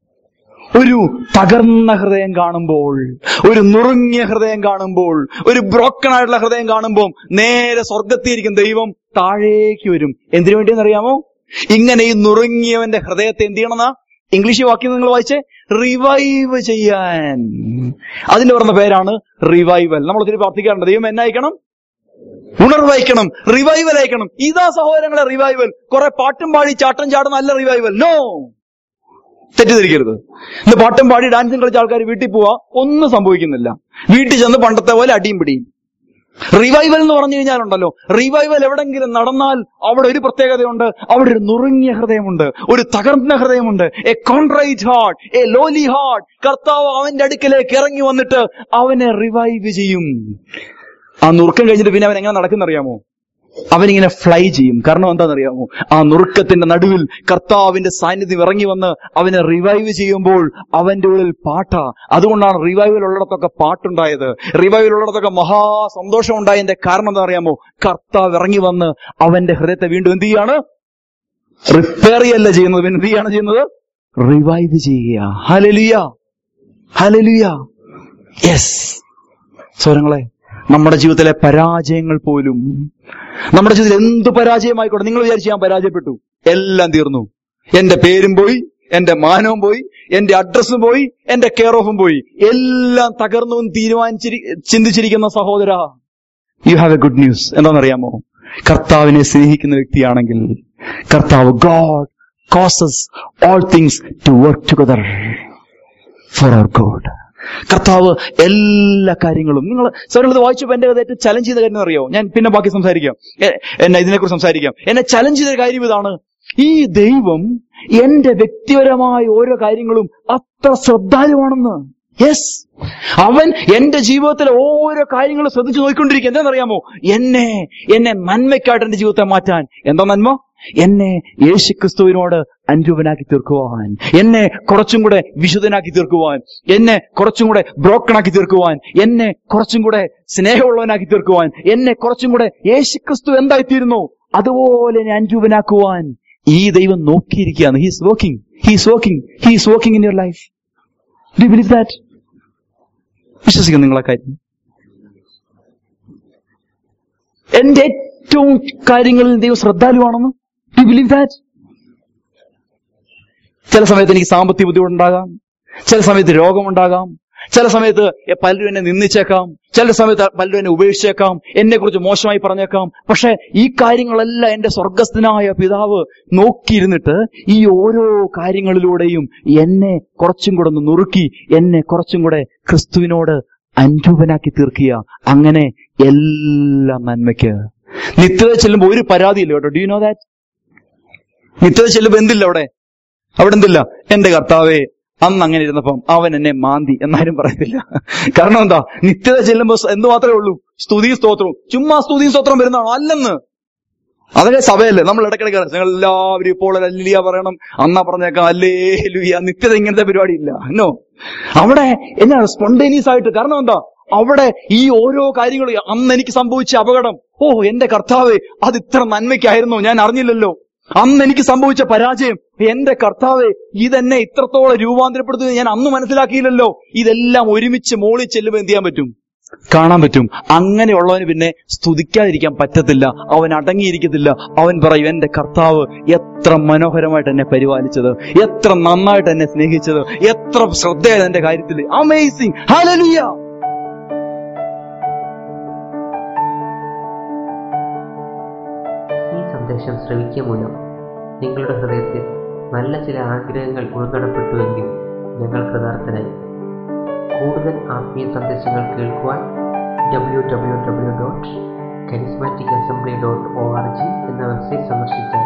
ഒരു തകർന്ന ഹൃദയം കാണുമ്പോൾ ഒരു നുറുങ്ങിയ ഹൃദയം കാണുമ്പോൾ ഒരു ബ്രോക്കൺ ആയിട്ടുള്ള ഹൃദയം കാണുമ്പോൾ നേരെ സ്വർഗത്തിയിരിക്കും ദൈവം താഴേക്ക് വരും എന്തിനു വേണ്ടിയെന്ന് അറിയാമോ ഇങ്ങനെ ഈ നുറുങ്ങിയവന്റെ ഹൃദയത്തെ എന്ത് ചെയ്യണമെന്നാ ഇംഗ്ലീഷ് വാക്യം നിങ്ങൾ വായിച്ചേ റിവൈവ് ചെയ്യാൻ അതിന് പറഞ്ഞ പേരാണ് റിവൈവൽ നമ്മൾ ഒത്തിരി പ്രാർത്ഥിക്കാറുണ്ട് ദൈവം എന്നെ അയക്കണം ഉണർവയക്കണം റിവൈവൽ അയക്കണം ഇതാ സഹോദരങ്ങളെ റിവൈവൽ കുറെ പാട്ടും പാടി ചാട്ടം ചാടുന്ന അല്ല റിവൈവൽ നോ തെറ്റിദ്ധരിക്കരുത് ഇന്ന് പാട്ടും പാടി ഡാൻസും കളിച്ച ആൾക്കാർ വീട്ടിൽ പോവാ ഒന്നും സംഭവിക്കുന്നില്ല വീട്ടിൽ ചെന്ന് പണ്ടത്തെ പോലെ അടിയും പിടിയും റിവൈവൽ എന്ന് പറഞ്ഞു കഴിഞ്ഞാലുണ്ടല്ലോ റിവൈവൽ എവിടെങ്കിലും നടന്നാൽ അവിടെ ഒരു പ്രത്യേകതയുണ്ട് അവിടെ ഒരു നുറുങ്ങിയ ഹൃദയമുണ്ട് ഒരു തകർന്ന ഹൃദയമുണ്ട് a contrite heart a lowly heart കർത്താവ് അവന്റെ അടുക്കലേക്ക് ഇറങ്ങി വന്നിട്ട് അവനെ റിവൈവ് ചെയ്യും ആ നുറുക്കം കഴിഞ്ഞിട്ട് പിന്നെ അവൻ എങ്ങനെ നടക്കുന്നറിയാമോ അവനിങ്ങനെ ഫ്ലൈ ചെയ്യും കാരണം എന്താണെന്നറിയാമോ ആ നുറുക്കത്തിന്റെ നടുവിൽ കർത്താവിന്റെ സാന്നിധ്യം ഇറങ്ങി വന്ന് അവനെ റിവൈവ് ചെയ്യുമ്പോൾ അവന്റെ ഉള്ളിൽ പാട്ടാ അതുകൊണ്ടാണ് റിവൈവൽ ഉള്ളിടത്തൊക്കെ പാട്ടുണ്ടായത് റിവൈവൽ ഉള്ളിടത്തൊക്കെ മഹാ സന്തോഷം ഉണ്ടായതിന്റെ കാരണം എന്താ അറിയാമോ കർത്താവ് ഇറങ്ങി വന്ന് അവന്റെ ഹൃദയത്തെ വീണ്ടും എന്ത് ചെയ്യാണ് റിപ്പയർ ചെയ്യല്ല ചെയ്യുന്നത് പിന്നെ എന്ത് ചെയ്യാണ് ചെയ്യുന്നത് റിവൈവ് ചെയ്യുക ഹലലിയ ഹലലിയ യെസ് സ്വരങ്ങളെ നമ്മുടെ ജീവിതത്തിലെ പരാജയങ്ങൾ പോലും നമ്മുടെ ജീവിതത്തിൽ എന്ത് പരാജയമായിക്കോട്ടെ നിങ്ങൾ വിചാരിച്ച് ഞാൻ പരാജയപ്പെട്ടു എല്ലാം തീർന്നു എന്റെ പേരും പോയി എന്റെ മാനവും പോയി എന്റെ അഡ്രസ്സും പോയി എന്റെ കെയർ ഓഫും പോയി എല്ലാം തകർന്നു എന്ന് തീരുമാനിച്ചിരി ചിന്തിച്ചിരിക്കുന്ന സഹോദര you have a good news എന്താണെന്നറിയാമോ കർത്താവിനെ സ്നേഹിക്കുന്ന വ്യക്തിയാണെങ്കിൽ കർത്താവ് God causes all things to work together for our God കർത്താവ് എല്ലാ കാര്യങ്ങളും നിങ്ങൾ സാറിനത് വായിച്ചപ്പോൾ എന്റെ ഏറ്റവും ചലഞ്ച് ചെയ്ത കാര്യം അറിയോ ഞാൻ പിന്നെ ബാക്കി സംസാരിക്കാം എ- എന്നെ ഇതിനെക്കുറിച്ച് സംസാരിക്കാം എന്നെ ചലഞ്ച് ചെയ്ത കാര്യം ഇതാണ് ഈ ദൈവം എന്റെ വ്യക്തിപരമായ ഓരോ കാര്യങ്ങളും അത്ര ശ്രദ്ധാലുവാണെന്ന് യെസ് അവൻ എന്റെ ജീവിതത്തിലെ ഓരോ കാര്യങ്ങളും ശ്രദ്ധിച്ചു നോക്കിക്കൊണ്ടിരിക്കുക എന്താണെന്നറിയാമോ എന്നെ എന്നെ നന്മയ്ക്കായിട്ട് എന്റെ ജീവിതത്തെ മാറ്റാൻ എന്താ നന്മ എന്നെ യേശുക്രിസ്തുവിനോട് അനുരൂപനാക്കി തീർക്കുവാൻ എന്നെ കുറച്ചും കൂടെ വിശുദ്ധനാക്കി തീർക്കുവാൻ എന്നെ കുറച്ചും കൂടെ ബ്രോക്കണാക്കി തീർക്കുവാൻ എന്നെ കുറച്ചും കൂടെ സ്നേഹമുള്ളവനാക്കി തീർക്കുവാൻ എന്നെ കുറച്ചും കൂടെ യേശുക്രിസ്തു എന്തായിത്തീരുന്നു അതുപോലെ എന്നെ അനുരൂപനാക്കുവാൻ ഈ ദൈവം നോക്കിയിരിക്കുകയാണ് he's working he's working he's working in your life do believe that വിശ്വസിക്കുന്നു നിങ്ങളെ കാര്യം എന്റെ ഏറ്റവും കാര്യങ്ങളിൽ ദൈവം ശ്രദ്ധാലുവാണെന്ന് ഡു ബിലീവ് ദാറ്റ് ചില സമയത്ത് എനിക്ക് സാമ്പത്തിക ബുദ്ധിമുട്ടുണ്ടാകാം ചില സമയത്ത് രോഗമുണ്ടാകാം ചില സമയത്ത് പലരും എന്നെ നിന്ദിച്ചേക്കാം ചില സമയത്ത് പലരും എന്നെ ഉപേക്ഷിച്ചേക്കാം എന്നെ കുറിച്ച് മോശമായി പറഞ്ഞേക്കാം പക്ഷെ ഈ കാര്യങ്ങളെല്ലാം എന്റെ സ്വർഗസ്ഥനായ പിതാവ് നോക്കിയിരുന്നിട്ട് ഈ ഓരോ കാര്യങ്ങളിലൂടെയും എന്നെ കുറച്ചും കൂടെ ഒന്ന് നുറുക്കി എന്നെ കുറച്ചും കൂടെ ക്രിസ്തുവിനോട് അനുരൂപനാക്കി തീർക്കുക അങ്ങനെ എല്ലാം നന്മയ്ക്ക് നിത്യത ചെല്ലുമ്പോൾ ഒരു പരാതിയില്ല കേട്ടോ ഡു യു നോ ദാറ്റ് നിത്യത ചെല്ലുമ്പോൾ എന്തില്ല അവിടെ അവിടെ എന്തില്ല എന്റെ കർത്താവേ അന്ന് അങ്ങനെ ഇരുന്നപ്പം അവൻ എന്നെ മാന്തി എന്നാരും പറയത്തില്ല കാരണം എന്താ നിത്യത ചെല്ലുമ്പോൾ എന്ത് മാത്രമേ ഉള്ളൂ സ്തുതി സ്തോത്രവും ചുമ്മാ സ്തുതി സ്തോത്രം വരുന്നതാണോ അല്ലെന്ന് അതൊക്കെ സഭയല്ലേ നമ്മൾ ഇടയ്ക്കിടയ്ക്ക് പറയും, ഞങ്ങൾ എല്ലാവരും ഇപ്പോൾ അല്ലിയ പറയണം അന്നാ പറഞ്ഞേക്കാം അല്ലേ ലുയ നിത്യത ഇങ്ങനത്തെ പരിപാടി ഇല്ല നോ അവിടെ എന്നാ സ്പോണ്ടേനിയസ് ആയിട്ട് കാരണം എന്താ അവിടെ ഈ ഓരോ കാര്യങ്ങളും അന്ന് എനിക്ക് സംഭവിച്ച അപകടം ഓ എന്റെ കർത്താവേ അത് ഇത്ര നന്മയ്ക്കായിരുന്നോ ഞാൻ അറിഞ്ഞില്ലല്ലോ അന്ന് എനിക്ക് സംഭവിച്ച പരാജയം എന്റെ കർത്താവെ ഇതെന്നെ ഇത്രത്തോളം രൂപാന്തരപ്പെടുത്തുന്നത് ഞാൻ അന്ന് മനസ്സിലാക്കിയില്ലല്ലോ ഇതെല്ലാം ഒരുമിച്ച് മോളിൽ ചെല്ലുമ്പോൾ എന്ത് ചെയ്യാൻ പറ്റും കാണാൻ പറ്റും അങ്ങനെയുള്ളവന് പിന്നെ സ്തുതിക്കാതിരിക്കാൻ പറ്റത്തില്ല അവൻ അടങ്ങിയിരിക്കത്തില്ല അവൻ പറയും എന്റെ കർത്താവ് എത്ര മനോഹരമായിട്ട് എന്നെ പരിപാലിച്ചത് എത്ര നന്നായിട്ട് എന്നെ സ്നേഹിച്ചത് എത്ര ശ്രദ്ധയാണ് എന്റെ കാര്യത്തിൽ അമേസിങ് ഹല്ലേലൂയ ഈ സന്ദേശം ശ്രവിക്കുക മൂലം നിങ്ങളുടെ ഹൃദയത്തിൽ നല്ല ചില ആഗ്രഹങ്ങൾ ഉൾക്കടപ്പെട്ടുവെങ്കിൽ ഞങ്ങൾ കൃതാർത്ഥനായി കൂടുതൽ ആത്മീയ സന്ദേശങ്ങൾ കേൾക്കുവാൻ W W W dot charismatic assembly dot O R G എന്ന വെബ്സൈറ്റ് സന്ദർശിച്ചാൽ